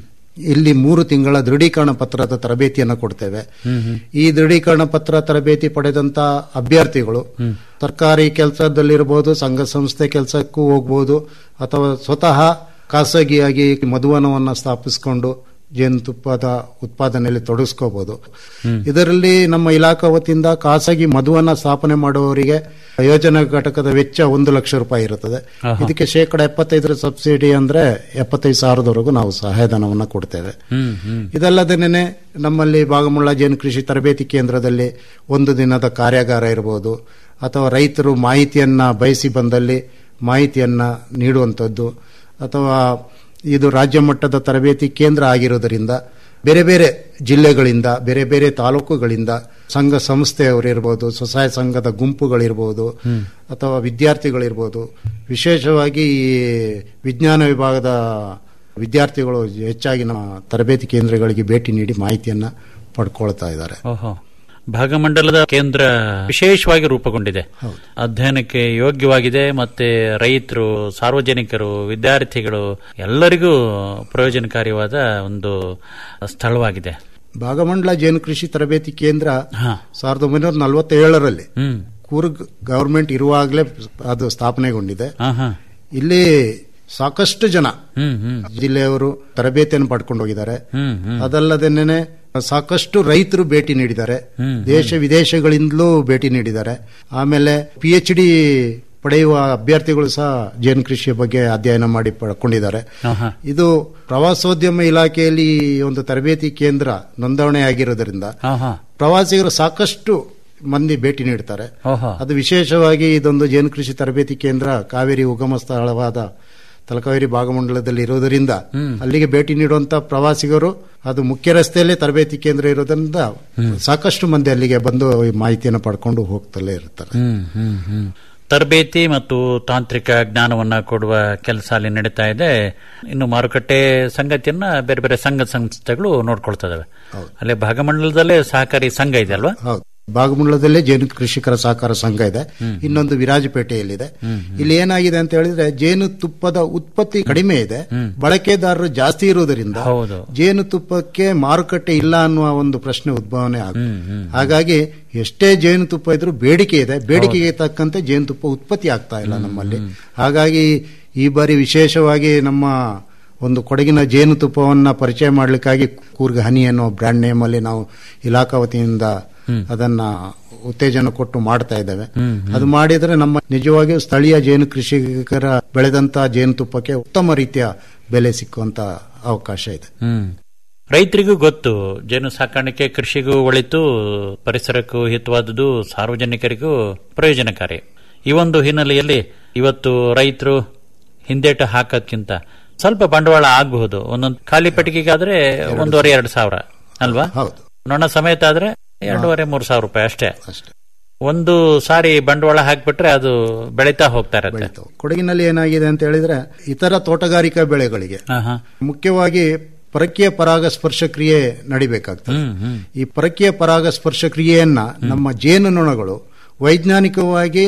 ಇಲ್ಲಿ ಮೂರು ತಿಂಗಳ ದೃಢೀಕರಣ ಪತ್ರದ ತರಬೇತಿಯನ್ನು ಕೊಡ್ತೇವೆ ಈ ದೃಢೀಕರಣ ಪತ್ರ ತರಬೇತಿ ಪಡೆದಂತ ಅಭ್ಯರ್ಥಿಗಳು ಸರ್ಕಾರಿ ಕೆಲಸದಲ್ಲಿರಬಹುದು ಸಂಘ ಸಂಸ್ಥೆ ಕೆಲಸಕ್ಕೂ ಹೋಗ್ಬೋದು ಅಥವಾ ಸ್ವತಃ ಖಾಸಗಿಯಾಗಿ ಮಧುವನವನ್ನು ಸ್ಥಾಪಿಸಿಕೊಂಡು ಜೇನುತುಪ್ಪದ ಉತ್ಪಾದನೆಯಲ್ಲಿ ತೊಡಗಿಸ್ಕೋಬಹುದು ಇದರಲ್ಲಿ ನಮ್ಮ ಇಲಾಖಾ ವತಿಯಿಂದ ಖಾಸಗಿ ಮಧುವನ್ನ ಸ್ಥಾಪನೆ ಮಾಡುವವರಿಗೆ ಯೋಜನಾ ಘಟಕದ ವೆಚ್ಚ ಒಂದು ಲಕ್ಷ ರೂಪಾಯಿ ಇರುತ್ತದೆ ಇದಕ್ಕೆ ಶೇಕಡ ಎಪ್ಪತ್ತೈದರ ಸಬ್ಸಿಡಿ ಅಂದ್ರೆ ಎಪ್ಪತ್ತೈದು ಸಾವಿರದವರೆಗೂ ನಾವು ಸಹಾಯಧನವನ್ನ ಕೊಡ್ತೇವೆ ಇದಲ್ಲದೇನೆ ನಮ್ಮಲ್ಲಿ ಭಾಗಮುಳ್ಳ ಜೇನು ಕೃಷಿ ತರಬೇತಿ ಕೇಂದ್ರದಲ್ಲಿ ಒಂದು ದಿನದ ಕಾರ್ಯಾಗಾರ ಇರಬಹುದು ಅಥವಾ ರೈತರು ಮಾಹಿತಿಯನ್ನ ಬಯಸಿ ಬಂದಲ್ಲಿ ಮಾಹಿತಿಯನ್ನ ನೀಡುವಂಥದ್ದು ಅಥವಾ ಇದು ರಾಜ್ಯ ಮಟ್ಟದ ತರಬೇತಿ ಕೇಂದ್ರ ಆಗಿರುವುದರಿಂದ ಬೇರೆ ಬೇರೆ ಜಿಲ್ಲೆಗಳಿಂದ ಬೇರೆ ಬೇರೆ ತಾಲೂಕುಗಳಿಂದ ಸಂಘ ಸಂಸ್ಥೆಯವರಿರ್ಬೋದು ಸ್ವಸಹಾಯ ಸಂಘದ ಗುಂಪುಗಳಿರ್ಬೋದು ಅಥವಾ ವಿದ್ಯಾರ್ಥಿಗಳಿರ್ಬೋದು ವಿಶೇಷವಾಗಿ ಈ ವಿಜ್ಞಾನ ವಿಭಾಗದ ವಿದ್ಯಾರ್ಥಿಗಳು ಹೆಚ್ಚಾಗಿ ನಮ್ಮ ತರಬೇತಿ ಕೇಂದ್ರಗಳಿಗೆ ಭೇಟಿ ನೀಡಿ ಮಾಹಿತಿಯನ್ನ ಪಡ್ಕೊಳ್ತಾ ಇದ್ದಾರೆ ಓಹೋ ಭಾಗಮಂಡಲದ ಕೇಂದ್ರ ವಿಶೇಷವಾಗಿ ರೂಪುಗೊಂಡಿದೆ ಅಧ್ಯಯನಕ್ಕೆ ಯೋಗ್ಯವಾಗಿದೆ ಮತ್ತೆ ರೈತರು ಸಾರ್ವಜನಿಕರು ವಿದ್ಯಾರ್ಥಿಗಳು ಎಲ್ಲರಿಗೂ ಪ್ರಯೋಜನಕಾರಿಯಾದ ಒಂದು ಸ್ಥಳವಾಗಿದೆ ಭಾಗಮಂಡಲ ಜೇನು ಕೃಷಿ ತರಬೇತಿ ಕೇಂದ್ರ ಸಾವಿರದ ಒಂಬೈನೂರ ನಲವತ್ತೇಳರಲ್ಲಿ ಕೂರ್ಗ್ ಗವರ್ಮೆಂಟ್ ಇರುವಾಗಲೇ ಅದು ಸ್ಥಾಪನೆಗೊಂಡಿದೆ ಇಲ್ಲಿ ಸಾಕಷ್ಟು ಜನ ಜಿಲ್ಲೆಯವರು ತರಬೇತಿಯನ್ನು ಪಡ್ಕೊಂಡು ಹೋಗಿದ್ದಾರೆ ಅದಲ್ಲದೇನೆ ಸಾಕಷ್ಟು ರೈತರು ಭೇಟಿ ನೀಡಿದ್ದಾರೆ ದೇಶ ವಿದೇಶಗಳಿಂದಲೂ ಭೇಟಿ ನೀಡಿದ್ದಾರೆ ಆಮೇಲೆ ಪಿ ಎಚ್ ಡಿ ಪಡೆಯುವ ಅಭ್ಯರ್ಥಿಗಳು ಸಹ ಜೇನು ಕೃಷಿಯ ಬಗ್ಗೆ ಅಧ್ಯಯನ ಮಾಡಿ ಪಡ್ಕೊಂಡಿದ್ದಾರೆ ಇದು ಪ್ರವಾಸೋದ್ಯಮ ಇಲಾಖೆಯಲ್ಲಿ ಈ ಒಂದು ತರಬೇತಿ ಕೇಂದ್ರ ನೋಂದಣಿ ಆಗಿರೋದ್ರಿಂದ ಪ್ರವಾಸಿಗರು ಸಾಕಷ್ಟು ಮಂದಿ ಭೇಟಿ ನೀಡ್ತಾರೆ ಅದು ವಿಶೇಷವಾಗಿ ಇದೊಂದು ಜೇನು ಕೃಷಿ ತರಬೇತಿ ಕೇಂದ್ರ ಕಾವೇರಿ ಉಗಮ ಸ್ಥಳವಾದ ತಲಕಾವೇರಿ ಭಾಗಮಂಡಲದಲ್ಲಿ ಇರೋದರಿಂದ ಅಲ್ಲಿಗೆ ಭೇಟಿ ನೀಡುವಂತ ಪ್ರವಾಸಿಗರು ಅದು ಮುಖ್ಯ ರಸ್ತೆಯಲ್ಲೇ ತರಬೇತಿ ಕೇಂದ್ರ ಇರೋದ್ರಿಂದ ಸಾಕಷ್ಟು ಮಂದಿ ಅಲ್ಲಿಗೆ ಬಂದು ಈ ಮಾಹಿತಿಯನ್ನು ಪಡ್ಕೊಂಡು ಹೋಗ್ತಲೇ ಇರ್ತಾರೆ ತರಬೇತಿ ಮತ್ತು ತಾಂತ್ರಿಕ ಜ್ಞಾನವನ್ನ ಕೊಡುವ ಕೆಲಸ ಅಲ್ಲಿ ನಡೀತಾ ಇದೆ ಇನ್ನು ಮಾರುಕಟ್ಟೆ ಸಂಗತಿಯನ್ನ ಬೇರೆ ಬೇರೆ ಸಂಘ ಸಂಸ್ಥೆಗಳು ನೋಡ್ಕೊಳ್ತಾ ಇದಾವೆ ಅಲ್ಲೇ ಭಾಗಮಂಡಲದಲ್ಲೇ ಸಹಕಾರಿ ಸಂಘ ಇದೆ ಅಲ್ವಾ ಹೌದು ಭಾಗಮಂಡಲದಲ್ಲೇ ಜೇನು ಕೃಷಿಕರ ಸಹಕಾರ ಸಂಘ ಇದೆ ಇನ್ನೊಂದು ವಿರಾಜಪೇಟೆಯಲ್ಲಿದೆ ಇಲ್ಲಿ ಏನಾಗಿದೆ ಅಂತ ಹೇಳಿದ್ರೆ ಜೇನು ತುಪ್ಪದ ಉತ್ಪತ್ತಿ ಕಡಿಮೆ ಇದೆ ಬಳಕೆದಾರರು ಜಾಸ್ತಿ ಇರುವುದರಿಂದ ಜೇನು ತುಪ್ಪಕ್ಕೆ ಮಾರುಕಟ್ಟೆ ಇಲ್ಲ ಅನ್ನುವ ಒಂದು ಪ್ರಶ್ನೆ ಉದ್ಭವನೆ ಆಗುತ್ತೆ ಹಾಗಾಗಿ ಎಷ್ಟೇ ಜೇನುತುಪ್ಪ ಇದ್ರೂ ಬೇಡಿಕೆ ಇದೆ ಬೇಡಿಕೆಗೆ ತಕ್ಕಂತೆ ಜೇನುತುಪ್ಪ ಉತ್ಪತ್ತಿ ಆಗ್ತಾ ಇಲ್ಲ ನಮ್ಮಲ್ಲಿ ಹಾಗಾಗಿ ಈ ಬಾರಿ ವಿಶೇಷವಾಗಿ ನಮ್ಮ ಒಂದು ಕೊಡಗಿನ ಜೇನುತುಪ್ಪವನ್ನ ಪರಿಚಯ ಮಾಡಲಿಕ್ಕಾಗಿ ಕೂರ್ಗ್ ಹನಿ ಅನ್ನೋ ಬ್ರ್ಯಾಂಡ್ ನೇಮ್ ಅಲ್ಲಿ ನಾವು ಇಲಾಖಾ ವತಿಯಿಂದ ಅದನ್ನ ಉತ್ತೇಜನ ಕೊಟ್ಟು ಮಾಡ್ತಾ ಇದ್ದೇವೆ ಅದು ಮಾಡಿದ್ರೆ ನಮ್ಮ ನಿಜವಾಗಿಯೂ ಸ್ಥಳೀಯ ಜೇನು ಕೃಷಿಕರ ಬೆಳೆದಂತ ಜೇನುತುಪ್ಪಕ್ಕೆ ಉತ್ತಮ ರೀತಿಯ ಬೆಲೆ ಸಿಕ್ಕುವಂತ ಅವಕಾಶ ಇದೆ ರೈತರಿಗೂ ಗೊತ್ತು ಜೇನು ಸಾಕಾಣಿಕೆ ಕೃಷಿಗೂ ಒಳಿತು ಪರಿಸರಕ್ಕೂ ಹಿತವಾದುದು ಸಾರ್ವಜನಿಕರಿಗೂ ಪ್ರಯೋಜನಕಾರಿ ಈ ಒಂದು ಹಿನ್ನೆಲೆಯಲ್ಲಿ ಇವತ್ತು ರೈತರು ಹಿಂದೇಟು ಹಾಕೋದ್ಕಿಂತ ಸ್ವಲ್ಪ ಬಂಡವಾಳ ಆಗಬಹುದು ಒಂದೊಂದು ಖಾಲಿ ಪೆಟ್ಟಿಗೆಗಾದ್ರೆ ಒಂದೂವರೆ ಎರಡು ಸಾವಿರ ಅಲ್ವಾ ನೊಣ ಸಮೇತ ಆದ್ರೆ ಎರಡೂವರೆ ಮೂರು ಸಾವಿರ ರೂಪಾಯಿ ಅಷ್ಟೇ ಒಂದು ಸಾರಿ ಬಂಡವಾಳ ಹಾಕ್ಬಿಟ್ರೆ ಅದು ಬೆಳೀತಾ ಹೋಗ್ತಾ ಇರುತ್ತೆ ಕೊಡಗಿನಲ್ಲಿ ಏನಾಗಿದೆ ಅಂತ ಹೇಳಿದ್ರೆ ಇತರ ತೋಟಗಾರಿಕಾ ಬೆಳೆಗಳಿಗೆ ಮುಖ್ಯವಾಗಿ ಪರಕೀಯ ಪರಾಗಸ್ಪರ್ಶ ಕ್ರಿಯೆ ನಡಿಬೇಕಾಗ್ತದೆ ಈ ಪರಕೀಯ ಪರಾಗಸ್ಪರ್ಶ ಕ್ರಿಯೆಯನ್ನ ನಮ್ಮ ಜೇನು ನೊಣಗಳು ವೈಜ್ಞಾನಿಕವಾಗಿ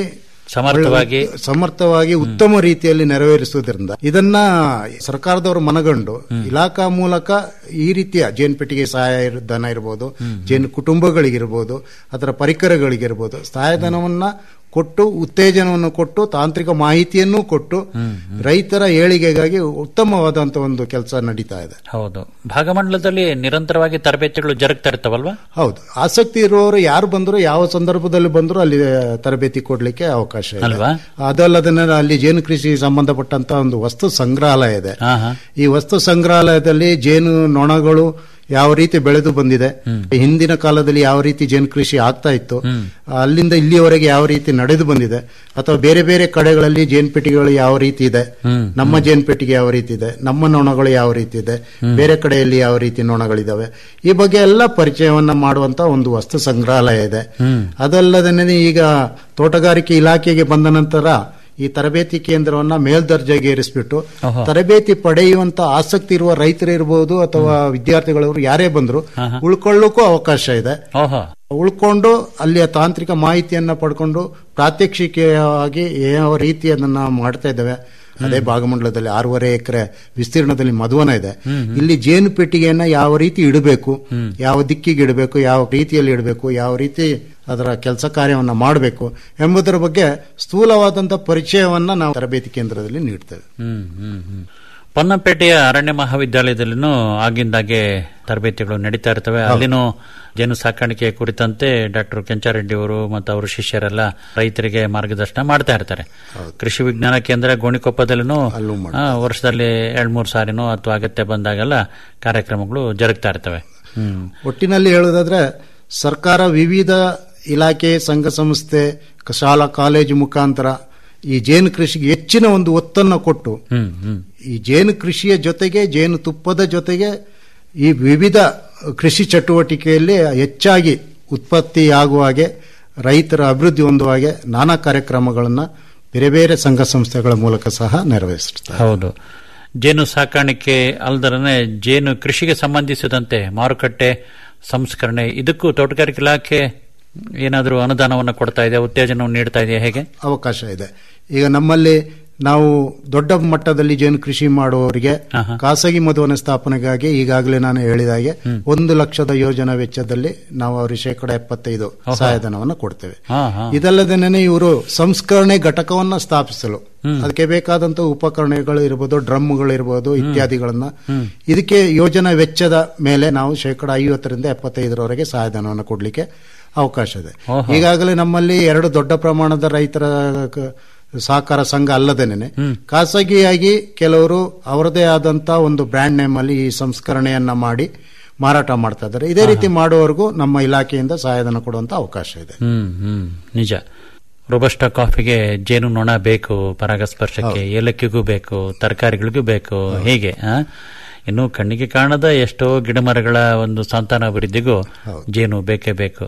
ಸಮರ್ಥವಾಗಿ ಒಳ್ಳೆ- ಸಮರ್ಥವಾಗಿ ಉತ್ತಮ ರೀತಿಯಲ್ಲಿ ನೆರವೇರಿಸುವುದರಿಂದ ಇದನ್ನ ಸರ್ಕಾರದವರು ಮನಗಂಡು ಇಲಾಖಾ ಮೂಲಕ ಈ ರೀತಿಯ ಜೇನು ಪೆಟ್ಟಿಗೆ ಸಹಾಯ ಇರ್- ಧನ ಇರಬಹುದು ಜೇನು ಕುಟುಂಬಗಳಿಗಿರ್ಬೋದು ಅದರ ಪರಿಕರಗಳಿಗಿರ್ಬೋದು ಸಹಾಯಧನವನ್ನ ಕೊಟ್ಟು ಉತ್ತೇಜನವನ್ನು ಕೊಟ್ಟು ತಾಂತ್ರಿಕ ಮಾಹಿತಿಯನ್ನು ಕೊಟ್ಟು ರೈತರ ಏಳಿಗೆಗಾಗಿ ಉತ್ತಮವಾದಂತ ಒಂದು ಕೆಲಸ ನಡೀತಾ ಇದೆ ಹೌದು ಭಾಗಮಂಡಲದಲ್ಲಿ ನಿರಂತರವಾಗಿ ತರಬೇತಿಗಳು ಜರುಗ್ತಾ ಇರ್ತಾವಲ್ವಾ ಹೌದು ಆಸಕ್ತಿ ಇರುವವರು ಯಾರು ಬಂದರೂ ಯಾವ ಸಂದರ್ಭದಲ್ಲಿ ಬಂದರೂ ಅಲ್ಲಿ ತರಬೇತಿ ಕೊಡ್ಲಿಕ್ಕೆ ಅವಕಾಶ ಇದೆ ಅಲ್ವಾ? ಅದಲ್ಲದೆ ಅಲ್ಲಿ ಜೇನು ಕೃಷಿ ಸಂಬಂಧಪಟ್ಟಂತ ಒಂದು ವಸ್ತು ಸಂಗ್ರಹಾಲಯ ಇದೆ ಹಾ ಹಾ ಈ ವಸ್ತು ಸಂಗ್ರಹಾಲಯದಲ್ಲಿ ಜೇನು ನೊಣಗಳು ಯಾವ ರೀತಿ ಬೆಳೆದು ಬಂದಿದೆ ಹಿಂದಿನ ಕಾಲದಲ್ಲಿ ಯಾವ ರೀತಿ ಜೇನು ಕೃಷಿ ಆಗ್ತಾ ಇತ್ತು ಅಲ್ಲಿಂದ ಇಲ್ಲಿಯವರೆಗೆ ಯಾವ ರೀತಿ ನಡೆದು ಬಂದಿದೆ ಅಥವಾ ಬೇರೆ ಬೇರೆ ಕಡೆಗಳಲ್ಲಿ ಜೇನು ಪೆಟ್ಟಿಗೆಗಳು ಯಾವ ರೀತಿ ಇದೆ ನಮ್ಮ ಜೇನು ಪೆಟ್ಟಿಗೆ ಯಾವ ರೀತಿ ಇದೆ ನಮ್ಮ ನೊಣಗಳು ಯಾವ ರೀತಿ ಇದೆ ಬೇರೆ ಕಡೆಯಲ್ಲಿ ಯಾವ ರೀತಿ ನೊಣಗಳಿದಾವೆ ಈ ಬಗ್ಗೆ ಎಲ್ಲ ಪರಿಚಯವನ್ನ ಮಾಡುವಂತ ಒಂದು ವಸ್ತು ಸಂಗ್ರಹಾಲಯ ಇದೆ ಅದಲ್ಲದೆ ಈಗ ತೋಟಗಾರಿಕೆ ಇಲಾಖೆಗೆ ಬಂದ ನಂತರ ಈ ತರಬೇತಿ ಕೇಂದ್ರವನ್ನ ಮೇಲ್ದರ್ಜೆಗೆ ಏರಿಸ್ಬಿಟ್ಟು ಓಹೋ. ತರಬೇತಿ ಪಡೆಯುವಂತ ಆಸಕ್ತಿ ಇರುವ ರೈತರು ಇರ್ಬೋದು ಅಥವಾ ವಿದ್ಯಾರ್ಥಿಗಳು ಯಾರೇ ಬಂದ್ರು ಉಳ್ಕೊಳ್ಳೋಕ್ಕೂ ಅವಕಾಶ ಇದೆ ಓಹೋ ಉಳ್ಕೊಂಡು ಅಲ್ಲಿಯ ತಾಂತ್ರಿಕ ಮಾಹಿತಿಯನ್ನ ಪಡ್ಕೊಂಡು ಪ್ರಾತ್ಯಕ್ಷಿಕೆಯಾಗಿ ಯಾವ ರೀತಿ ಅದನ್ನ ಮಾಡ್ತಾ ಇದ್ದೇವೆ ಅದೇ ಭಾಗಮಂಡಲದಲ್ಲಿ ಆರೂವರೆ ಎಕರೆ ವಿಸ್ತೀರ್ಣದಲ್ಲಿ ಮಧುವನ ಇದೆ ಇಲ್ಲಿ ಜೇನು ಪೆಟ್ಟಿಗೆಯನ್ನ ಯಾವ ರೀತಿ ಇಡಬೇಕು ಯಾವ ದಿಕ್ಕಿಗೆ ಇಡಬೇಕು ಯಾವ ರೀತಿಯಲ್ಲಿ ಇಡಬೇಕು ಯಾವ ರೀತಿ ಅದರ ಕೆಲಸ ಕಾರ್ಯವನ್ನ ಮಾಡಬೇಕು ಎಂಬುದರ ಬಗ್ಗೆ ಸ್ಥೂಲವಾದಂತಹ ಪರಿಚಯವನ್ನ ನಾವು ತರಬೇತಿ ಕೇಂದ್ರದಲ್ಲಿ ನೀಡ್ತೇವೆ ಹ್ಮ್ ಹ್ಮ್ ಹ್ಮ್ ಪೊನ್ನಂಪೇಟೆಯ ಅರಣ್ಯ ಮಹಾವಿದ್ಯಾಲಯದಲ್ಲಿನೂ ಆಗಿಂದಾಗೆ ತರಬೇತಿಗಳು ನಡೀತಾ ಇರ್ತವೆ ಅಲ್ಲಿನೂ ಜೇನು ಸಾಕಾಣಿಕೆ ಕುರಿತಂತೆ ಡಾಕ್ಟರ್ ಕೆಂಚಾರೆಡ್ಡಿ ಅವರು ಮತ್ತು ಅವರ ಶಿಷ್ಯರೆಲ್ಲ ರೈತರಿಗೆ ಮಾರ್ಗದರ್ಶನ ಮಾಡ್ತಾ ಇರ್ತಾರೆ ಕೃಷಿ ವಿಜ್ಞಾನ ಕೇಂದ್ರ ಗೋಣಿಕೊಪ್ಪದಲ್ಲಿನೂ ಆ, ವರ್ಷದಲ್ಲಿ ಎರಡ್ ಮೂರು ಸಾರಿನೋ ಅಥವಾ ಅಗತ್ಯ ಬಂದಾಗೆಲ್ಲ ಕಾರ್ಯಕ್ರಮಗಳು ಜರುಗ್ತಾ ಇರ್ತವೆ ಹ್ಮ್ ಒಟ್ಟಿನಲ್ಲಿ ಹೇಳುವುದಾದ್ರೆ ಸರ್ಕಾರ ವಿವಿಧ ಇಲಾಖೆ ಸಂಘ ಸಂಸ್ಥೆ ಕ- ಶಾಲಾ ಕಾಲೇಜು ಮುಖಾಂತರ ಈ ಜೇನು ಕೃಷಿಗೆ ಹೆಚ್ಚಿನ ಒಂದು ಒತ್ತನ್ನು ಕೊಟ್ಟು ಹ್ಮ್ ಹ್ಮ್ ಈ ಜೇನು ಕೃಷಿಯ ಜೊತೆಗೆ ಜೇನು ತುಪ್ಪದ ಜೊತೆಗೆ ಈ ವಿವಿಧ ಕೃಷಿ ಚಟುವಟಿಕೆಯಲ್ಲಿ ಹೆಚ್ಚಾಗಿ ಉತ್ಪತ್ತಿಯಾಗುವ ಹಾಗೆ ರೈತರ ಅಭಿವೃದ್ಧಿ ಹೊಂದುವ ಹಾಗೆ ನಾನಾ ಕಾರ್ಯಕ್ರಮಗಳನ್ನು ಬೇರೆ ಬೇರೆ ಸಂಘ ಸಂಸ್ಥೆಗಳ ಮೂಲಕ ಸಹ ನೆರವೇರಿಸುತ್ತಾರೆ ಹೌದು ಜೇನು ಸಾಕಾಣಿಕೆ ಅಲ್ದರನೆ ಜೇನು ಕೃಷಿಗೆ ಸಂಬಂಧಿಸಿದಂತೆ ಮಾರುಕಟ್ಟೆ ಸಂಸ್ಕರಣೆ ಇದಕ್ಕೂ ತೋಟಗಾರಿಕೆ ಇಲಾಖೆ ಏನಾದರೂ ಅನುದಾನವನ್ನು ಕೊಡ್ತಾ ಇದೆ ಉತ್ತೇಜನವನ್ನು ನೀಡ್ತಾ ಇದೆಯಾ ಹೇಗೆ ಅವಕಾಶ ಇದೆ ಈಗ ನಮ್ಮಲ್ಲಿ ನಾವು ದೊಡ್ಡ ಮಟ್ಟದಲ್ಲಿ ಜೇನು ಕೃಷಿ ಮಾಡುವವರಿಗೆ ಖಾಸಗಿ ಮಧುವನ ಸ್ಥಾಪನೆಗಾಗಿ ಈಗಾಗಲೇ ನಾನು ಹೇಳಿದ ಹಾಗೆ ಒಂದು ಲಕ್ಷದ ಯೋಜನಾ ವೆಚ್ಚದಲ್ಲಿ ನಾವು ಅವರಿಗೆ ಶೇಕಡ ಎಪ್ಪತ್ತೈದು ಓಹೋ. ಸಹಾಯಧನವನ್ನು ಕೊಡ್ತೇವೆ ಹಾ ಹಾ ಇದಲ್ಲದೇನೆ ಇವರು ಸಂಸ್ಕರಣೆ ಘಟಕವನ್ನ ಸ್ಥಾಪಿಸಲು ಅದಕ್ಕೆ ಬೇಕಾದಂತ ಉಪಕರಣಗಳು ಇರಬಹುದು ಡ್ರಮ್ಗಳು ಇರಬಹುದು ಇತ್ಯಾದಿಗಳನ್ನ ಇದಕ್ಕೆ ಯೋಜನಾ ವೆಚ್ಚದ ಮೇಲೆ ನಾವು ಶೇಕಡ ಐವತ್ತರಿಂದ ಎಪ್ಪತ್ತೈದರವರೆಗೆ ಸಹಾಯಧನವನ್ನು ಕೊಡ್ಲಿಕ್ಕೆ ಅವಕಾಶ ಇದೆ ಓಹೋ. ಈಗಾಗಲೇ ನಮ್ಮಲ್ಲಿ ಎರಡು ದೊಡ್ಡ ಪ್ರಮಾಣದ ರೈತರ ಕ- ಸಹಕಾರ ಸಂಘ ಅಲ್ಲದೇನೆ ಖಾಸಗಿಯಾಗಿ ಕೆಲವರು ಅವರದೇ ಆದಂತ ಒಂದು ಬ್ರ್ಯಾಂಡ್ ನೇಮ್ ಅಲ್ಲಿ ಈ ಸಂಸ್ಕರಣೆಯನ್ನ ಮಾಡಿ ಮಾರಾಟ ಮಾಡ್ತಾ ಇದ್ದಾರೆ ಇದೇ ರೀತಿ ಮಾಡುವವರೆಗೂ ನಮ್ಮ ಇಲಾಖೆಯಿಂದ ಸಹಾಯಧನ ಕೊಡುವಂತ ಅವಕಾಶ ಇದೆ ಹ್ಮ್ ಹ್ಮ್ ನಿಜ ರೋಬಸ್ಟ ಕಾಫಿಗೆ ಜೇನು ನೊಣ ಬೇಕು ಪರಾಗಸ್ಪರ್ಶಕ್ಕೆ ಏಲಕ್ಕಿಗೂ ಬೇಕು ತರಕಾರಿಗಳಿಗೂ ಬೇಕು ಹೀಗೆ ಆ? ಇನ್ನು ಕಣ್ಣಿಗೆ ಕಾಣದ ಎಷ್ಟೋ ಗಿಡಮರಗಳ ಒಂದು ಸಂತಾನ ಅಭಿವೃದ್ಧಿಗೂ ಜೇನು ಬೇಕೇ ಬೇಕು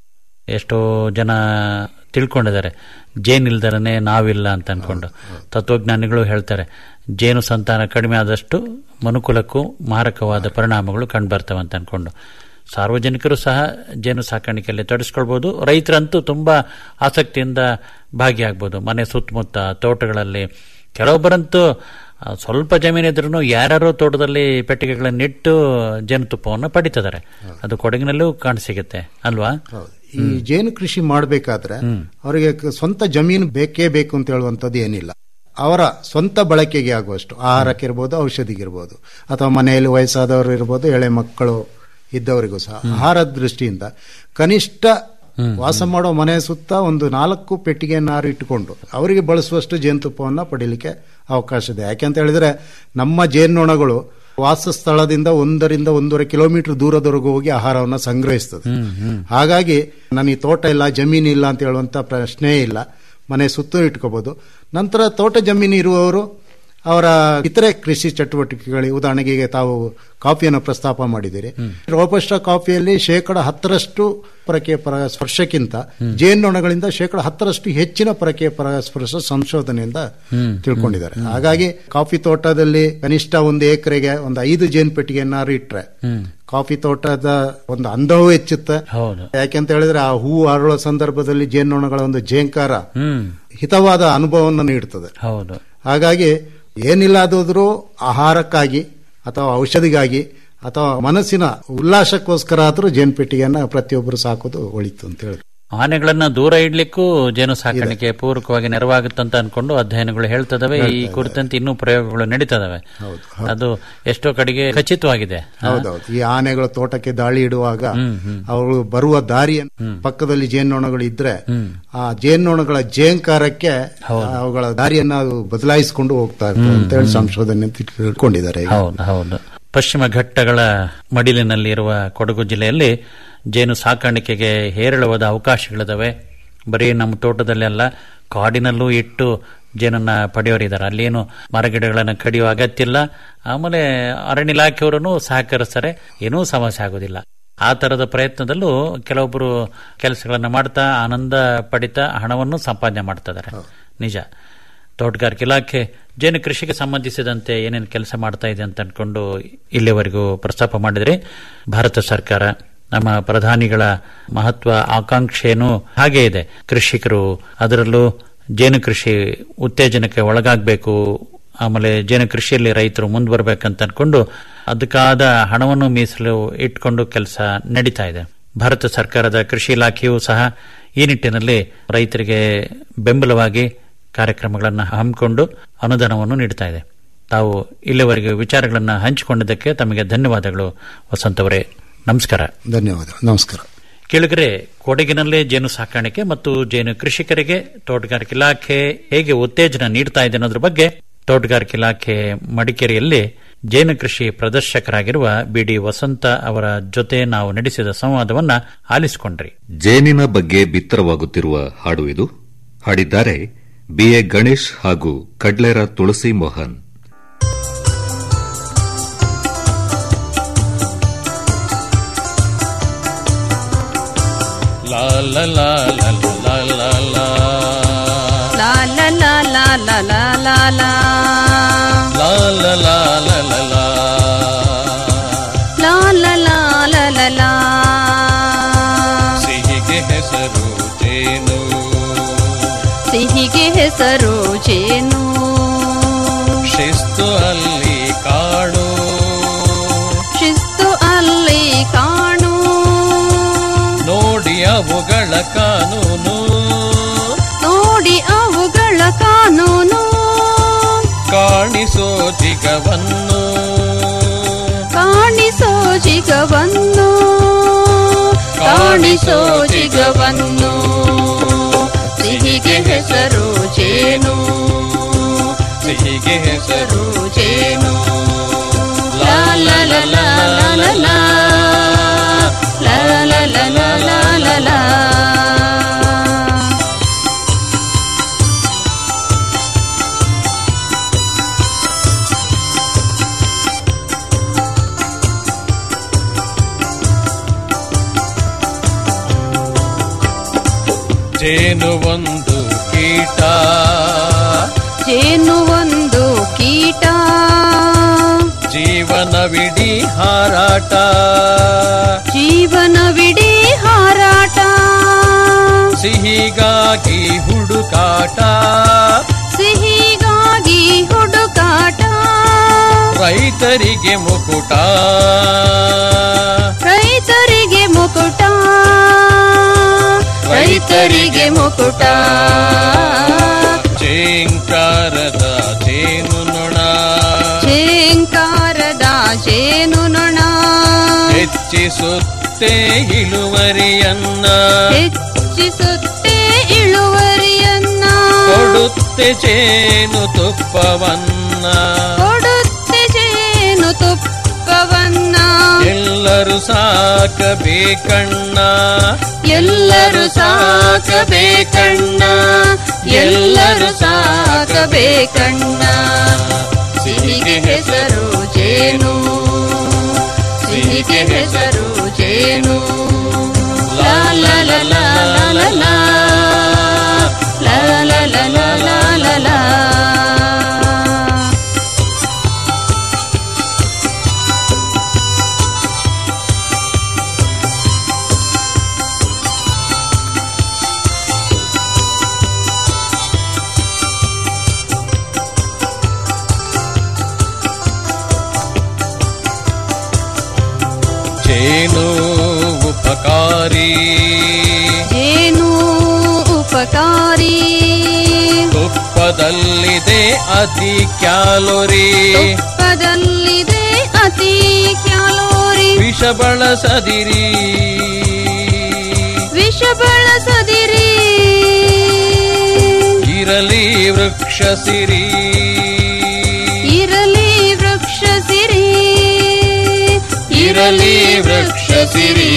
ಎಷ್ಟೋ ಜನ ತಿಳ್ಕೊಂಡಿದ್ದಾರೆ ಜೇನಿಲ್ದರನೆ ನಾವಿಲ್ಲ ಅಂತ ಅನ್ಕೊಂಡು ತತ್ವಜ್ಞಾನಿಗಳು ಹೇಳ್ತಾರೆ ಜೇನು ಸಂತಾನ ಕಡಿಮೆ ಆದಷ್ಟು ಮನುಕುಲಕ್ಕೂ ಮಾರಕವಾದ ಪರಿಣಾಮಗಳು ಕಂಡುಬರ್ತವೆ ಅಂತ ಅನ್ಕೊಂಡು ಸಾರ್ವಜನಿಕರು ಸಹ ಜೇನು ಸಾಕಾಣಿಕೆಯಲ್ಲಿ ತೊಡಗಿಸ್ಕೊಳ್ಬಹುದು ರೈತರಂತೂ ತುಂಬಾ ಆಸಕ್ತಿಯಿಂದ ಭಾಗಿಯಾಗ್ಬೋದು ಮನೆ ಸುತ್ತಮುತ್ತ ತೋಟಗಳಲ್ಲಿ ಕೆಲವೊಬ್ಬರಂತೂ ಆ, ಸ್ವಲ್ಪ ಜಮೀನಿದ್ರೂ ಯಾರ್ಯಾರೋ ತೋಟದಲ್ಲಿ ಪೆಟ್ಟಿಗೆಗಳನ್ನು ಇಟ್ಟು ಜೇನುತುಪ್ಪವನ್ನು ಪಡಿತಿದ್ದಾರೆ ಅದು ಕೊಡಗಿನಲ್ಲೂ ಕಾಣಸಿಗುತ್ತೆ ಅಲ್ವಾ ಈ ಜೇನು ಕೃಷಿ ಮಾಡಬೇಕಾದ್ರೆ ಅವರಿಗೆ ಕ- ಸ್ವಂತ ಜಮೀನು ಬೇಕೇ ಬೇಕು ಅಂತ ಹೇಳುವಂಥದ್ದು ಏನಿಲ್ಲ ಅವರ ಸ್ವಂತ ಬಳಕೆಗೆ ಆಗುವಷ್ಟು ಆಹಾರಕ್ಕೆ ಇರ್ಬೋದು ಔಷಧಿಗೆ ಇರ್ಬೋದು ಅಥವಾ ಮನೆಯಲ್ಲಿ ವಯಸ್ಸಾದವರು ಇರ್ಬೋದು ಎಳೆ ಮಕ್ಕಳು ಇದ್ದವರಿಗೂ ಸಹ ಆಹಾರದ ದೃಷ್ಟಿಯಿಂದ ಕನಿಷ್ಠ ವಾಸ ಮಾಡೋ ಮನೆ ಸುತ್ತ ಒಂದು ನಾಲ್ಕು ಪೆಟ್ಟಿಗೆಯನ್ನಾರು ಇಟ್ಟುಕೊಂಡು ಅವರಿಗೆ ಬಳಸುವಷ್ಟು ಜೇನುತುಪ್ಪವನ್ನು ಪಡೀಲಿಕ್ಕೆ ಅವಕಾಶ ಇದೆ ಯಾಕೆಂತ ಹೇಳಿದ್ರೆ ನಮ್ಮ ಜೇನ್ನೊಣಗಳು ವಾಸಸ್ಥಳದಿಂದ ಒಂದರಿಂದ ಒಂದೂವರೆ ಕಿಲೋಮೀಟರ್ ದೂರದವರೆಗೂ ಹೋಗಿ ಆಹಾರವನ್ನು ಸಂಗ್ರಹಿಸ್ತದೆ ಹಾಗಾಗಿ ನನಗೆ ತೋಟ ಇಲ್ಲ ಜಮೀನು ಇಲ್ಲ ಅಂತ ಹೇಳುವಂತ ಪ್ರಶ್ನೆ ಇಲ್ಲ ಮನೆ ಸುತ್ತಲೂ ಇಟ್ಕೋಬಹುದು ನಂತರ ತೋಟ ಜಮೀನು ಇರುವವರು ಅವರ ಇತರೆ ಕೃಷಿ ಚಟುವಟಿಕೆಗಳಿಗೆ ಉದಾಹರಣೆಗೆ ಈಗ ತಾವು ಕಾಫಿಯನ್ನು ಪ್ರಸ್ತಾಪ ಮಾಡಿದ್ದೀರಿ ರೋಬಸ್ಟ ಕಾಫಿಯಲ್ಲಿ ಶೇಕಡ ಹತ್ತರಷ್ಟು ಪರಕೀಯ ಪರಾಗಸ್ಪರ್ಶಕ್ಕಿಂತ ಜೇನ್ನೊಣಗಳಿಂದ ಶೇಕಡ ಹತ್ತರಷ್ಟು ಹೆಚ್ಚಿನ ಪರಕೀಯ ಪರಾಗಸ್ಪರ್ಶ ಸಂಶೋಧನೆಯಿಂದ ತಿಳ್ಕೊಂಡಿದ್ದಾರೆ ಹಾಗಾಗಿ ಕಾಫಿ ತೋಟದಲ್ಲಿ ಕನಿಷ್ಠ ಒಂದು ಎಕರೆಗೆ ಒಂದು ಐದು ಜೇನು ಪೆಟ್ಟಿಗೆಯನ್ನಾರು ಇಟ್ರೆ ಕಾಫಿ ತೋಟದ ಒಂದು ಅಂದವೂ ಹೆಚ್ಚುತ್ತೆ ಹೌದು ಯಾಕೆಂತ ಹೇಳಿದ್ರೆ ಆ ಹೂ ಅರಳೋ ಸಂದರ್ಭದಲ್ಲಿ ಜೇನ್ನೊಣಗಳ ಒಂದು ಜೇಂಕಾರ ಹ್ಮ್ ಹಿತವಾದ ಅನುಭವವನ್ನು ನೀಡುತ್ತದೆ ಹೌದು ಹಾಗಾಗಿ ಏನಿಲ್ಲದಾದ್ರೂ ಆಹಾರಕ್ಕಾಗಿ ಅಥವಾ ಔಷಧಿಗಾಗಿ ಅಥವಾ ಮನಸ್ಸಿನ ಉಲ್ಲಾಸಕ್ಕೋಸ್ಕರ ಆದ್ರೂ ಜೇನುಪೆಟ್ಟಿಗೆಯನ್ನ ಪ್ರತಿಯೊಬ್ಬರು ಸಾಕೋದು ಒಳಿತು ಅಂತ ಹೇಳಿ ಆನೆಗಳನ್ನ ದೂರ ಇಡ್ಲಿಕ್ಕೂ ಜೇನು ಸಾಕಾಣಿಕೆ ಪೂರಕವಾಗಿ ನೆರವಾಗುತ್ತಂತ ಅನ್ಕೊಂಡು ಅಧ್ಯಯನಗಳು ಹೇಳ್ತದವೆ ಈ ಕುರಿತಂತೆ ಇನ್ನೂ ಪ್ರಯೋಗಗಳು ನಡೀತದವೆ ಅದು ಎಷ್ಟೋ ಕಡೆಗೆ ಖಚಿತವಾಗಿದೆ ಹೌದೌದು ಈ ಆನೆಗಳು ತೋಟಕ್ಕೆ ದಾಳಿ ಇಡುವಾಗ ಹ್ಮ್, ಹ್ಮ್. ಅವರು ಬರುವ ದಾರಿಯ ಪಕ್ಕದಲ್ಲಿ ಜೇನ್ನೊಣಗಳು ಇದ್ರೆ ಆ ಜೇನ್ನೊಣಗಳ ಜೇಂಕಾರಕ್ಕೆ ಅವುಗಳ ದಾರಿಯನ್ನ ಅದು ಬದಲಾಯಿಸಿಕೊಂಡು ಹೋಗ್ತಾ ಇರ್ತವೆ ಅಂತ ಹೇಳಿ ಸಂಶೋಧನೆ ತಿಳ್ಕೊಂಡಿದ್ದಾರೆ ಈಗ. ಹೌದು ಹೌದು ಪಶ್ಚಿಮ ಘಟ್ಟಗಳ ಮಡಿಲಿನಲ್ಲಿ ಇರುವ ಕೊಡಗು ಜಿಲ್ಲೆಯಲ್ಲಿ ಜೇನು ಸಾಕಾಣಿಕೆಗೆ ಹೇರಳವಾದ ಅವಕಾಶಗಳಿದಾವೆ ಬರೀ ನಮ್ಮ ತೋಟದಲ್ಲಿ ಅಲ್ಲ ಕಾಡಿನಲ್ಲೂ ಇಟ್ಟು ಜೇನನ್ನ ಪಡೆಯೋರಿದ್ದಾರೆ ಅಲ್ಲೇನು ಮರಗಿಡಗಳನ್ನು ಕಡಿಯುವ ಅಗತ್ಯ ಇಲ್ಲ ಆಮೇಲೆ ಅರಣ್ಯ ಇಲಾಖೆಯವರನ್ನು ಸಹಕರಿಸ್ತಾರೆ ಏನೂ ಸಮಸ್ಯೆ ಆಗೋದಿಲ್ಲ ಆ ತರದ ಪ್ರಯತ್ನದಲ್ಲೂ ಕೆಲವೊಬ್ಬರು ಕೆಲಸಗಳನ್ನ ಮಾಡ್ತಾ ಆನಂದ ಪಡಿತಾ ಹಣವನ್ನು ಸಂಪಾದನೆ ಮಾಡ್ತಾ ಇದ್ದಾರೆ ನಿಜ ತೋಟಗಾರಿಕೆ ಇಲಾಖೆ ಜೇನು ಕೃಷಿಗೆ ಸಂಬಂಧಿಸಿದಂತೆ ಏನೇನು ಕೆಲಸ ಮಾಡ್ತಾ ಇದೆ ಅಂತ ಅನ್ಕೊಂಡು ಇಲ್ಲಿವರೆಗೂ ಪ್ರಸ್ತಾಪ ಮಾಡಿದ್ರೆ ಭಾರತ ಸರ್ಕಾರ ನಮ್ಮ ಪ್ರಧಾನಿಗಳ ಮಹತ್ವ ಆಕಾಂಕ್ಷೆನೂ ಹಾಗೇ ಇದೆ ಕೃಷಿಕರು ಅದರಲ್ಲೂ ಜೇನು ಕೃಷಿ ಉತ್ತೇಜನಕ್ಕೆ ಒಳಗಾಗಬೇಕು ಆಮೇಲೆ ಜೇನು ಕೃಷಿಯಲ್ಲಿ ರೈತರು ಮುಂದುವರಬೇಕಂತ ಅನ್ಕೊಂಡು ಅದಕ್ಕಾದ ಹಣವನ್ನು ಮೀಸಲು ಇಟ್ಕೊಂಡು ಕೆಲಸ ನಡೀತಾ ಇದೆ ಭಾರತ ಸರ್ಕಾರದ ಕೃಷಿ ಇಲಾಖೆಯೂ ಸಹ ಈ ನಿಟ್ಟಿನಲ್ಲಿ ರೈತರಿಗೆ ಬೆಂಬಲವಾಗಿ ಕಾರ್ಯಕ್ರಮಗಳನ್ನು ಹಮ್ಮಿಕೊಂಡು ಅನುದಾನವನ್ನು ನೀಡ್ತಾ ಇದೆ ತಾವು ಇಲ್ಲಿವರೆಗೆ ವಿಚಾರಗಳನ್ನು ಹಂಚಿಕೊಂಡಿದ್ದಕ್ಕೆ ತಮಗೆ ಧನ್ಯವಾದಗಳು ವಸಂತ್ ಅವರೇ ನಮಸ್ಕಾರ ಧನ್ಯವಾದ ನಮಸ್ಕಾರ ಕೇಳಿದರೆ ಕೊಡಗಿನಲ್ಲೇ ಜೇನು ಸಾಕಾಣಿಕೆ ಮತ್ತು ಜೇನು ಕೃಷಿಕರಿಗೆ ತೋಟಗಾರಿಕೆ ಇಲಾಖೆ ಹೇಗೆ ಉತ್ತೇಜನ ನೀಡ್ತಾ ಇದೆ ಅನ್ನೋದ್ರ ಬಗ್ಗೆ ತೋಟಗಾರಿಕೆ ಇಲಾಖೆ ಮಡಿಕೇರಿಯಲ್ಲಿ ಜೇನು ಕೃಷಿ ಪ್ರದರ್ಶಕರಾಗಿರುವ ಬಿಡಿ ವಸಂತ ಅವರ ಜೊತೆ ನಾವು ನಡೆಸಿದ ಸಂವಾದವನ್ನ ಆಲಿಸಿಕೊಂಡ್ರಿ ಜೇನಿನ ಬಗ್ಗೆ ಬಿತ್ತರವಾಗುತ್ತಿರುವ ಹಾಡು ಇದು ಹಾಡಿದ್ದಾರೆ ಬಿಎ ಗಣೇಶ್ ಹಾಗೂ ಕಡ್ಲೇರ ತುಳಸಿ ಮೋಹನ್ ಲಾ ಲಾ ಲಾ ಲಾ ಲಾ ಲಾ ಲಾ La la la la la la la la ಲಾ ಲಾ ಲಾ ಲಾ ಲಾ ಲಾ La la la la la la ಸಿಹಿಗೆ ಹೆಸರು ಜೇನು ಸಿಹಿಗೆ ಹೆಸರು ಜೇನು ಶಿಸ್ತು ಅಲ್ಲಿ ಕಾಡು ಶಿಸ್ತು ಅಲ್ಲಿ ಕಾಣು ನೋಡಿ ಅವುಗಳ ಕಾನೂನು ನೋಡಿ ಅವುಗಳ ಕಾನೂನು ಕಾಣಿಸೋ ಜಿಗವನ್ನು ಕಾಣಿಸೋ ಜಿಗವನ್ನು ಕಾಣಿಸೋ ಜಿಗವನ್ನು ಸಿಹಿಗೆ ಹೆಸರು ಜೇನು ಸಿಹಿಗೆ ಹೆಸರು ಜೇನು ಲಾ ಲಾ ಲಾ ಲಾ ಲಾ ಲಾ ಲಾ ಲಾ ಲಾ ಲಾ ಲಾ ಲಾ ಲಾ ಲಾ ಜೇನು ಒಂದು ಕೀಟ ಜೇನು ಒಂದು ಕೀಟ ಜೀವನವಿಡೀ ಹಾರಾಟ ಜೀವನವಿಡೀ ಹಾರಾಟ ಸಿಹಿಗಾಗಿ ಹುಡುಕಾಟ ಸಿಹಿಗಾಗಿ ಹುಡುಕಾಟ ರೈತರಿಗೆ ಮುಕುಟ ರೈತರಿಗೆ ಮುಕುಟ ರೈತರಿಗೆ ಮುಕುಟ ಚೇಂಕಾರದ ಜೇನು ನೊಣ ಝೇಂಕಾರದ ಜೇನು ನೊಣ ಹೆಚ್ಚಿಸುತ್ತೆ ಇಳುವರಿಯನ್ನ ಹೆಚ್ಚಿಸುತ್ತೆ ಇಳುವರಿಯನ್ನ ಕೊಡುತ್ತೆ ಜೇನು ತುಪ್ಪವನ್ನ ಕೊಡುತ್ತೆ ಜೇನು ತುಪ್ಪವನ್ನ ಎಲ್ಲರೂ ಸಾಕಬೇಕಣ್ಣ ಎಲ್ಲರೂ ಸಾಕಬೇಕಣ್ಣ ಎಲ್ಲರೂ ಸಾಕಬೇಕಣ್ಣ ಸಿಹಿಗೆ ಹೆಸರು ಜೇನು ಸಿಹಿಗೆ ಹೆಸರು ಜೇನು ಲಾ ಲಾ ಲಾ ಲಾ ಲಾ ಲಾ ಲಾ ಲಾ ಲಾ ಲಾ ಲಾ ಲಾ ಲಾ ಜೇನು ಉಪಕಾರಿ ಜೇನು ಉಪಕಾರಿ ತುಪ್ಪದಲ್ಲಿದೆ ಅತಿ ಕ್ಯಾಲೋರಿ ತುಪ್ಪದಲ್ಲಿದೆ ಅತಿ ಕ್ಯಾಲೋರಿ ವಿಷ ಬಳಸದಿರಿ ವಿಷ ಬಳಸದಿರಿ ಇರಲಿ ವೃಕ್ಷ ಸಿರಿ ಇರಲಿ ವೃಕ್ಷ ಸಿರಿ ಇರಲಿ ವೃಕ್ಷ ಸಿರಿ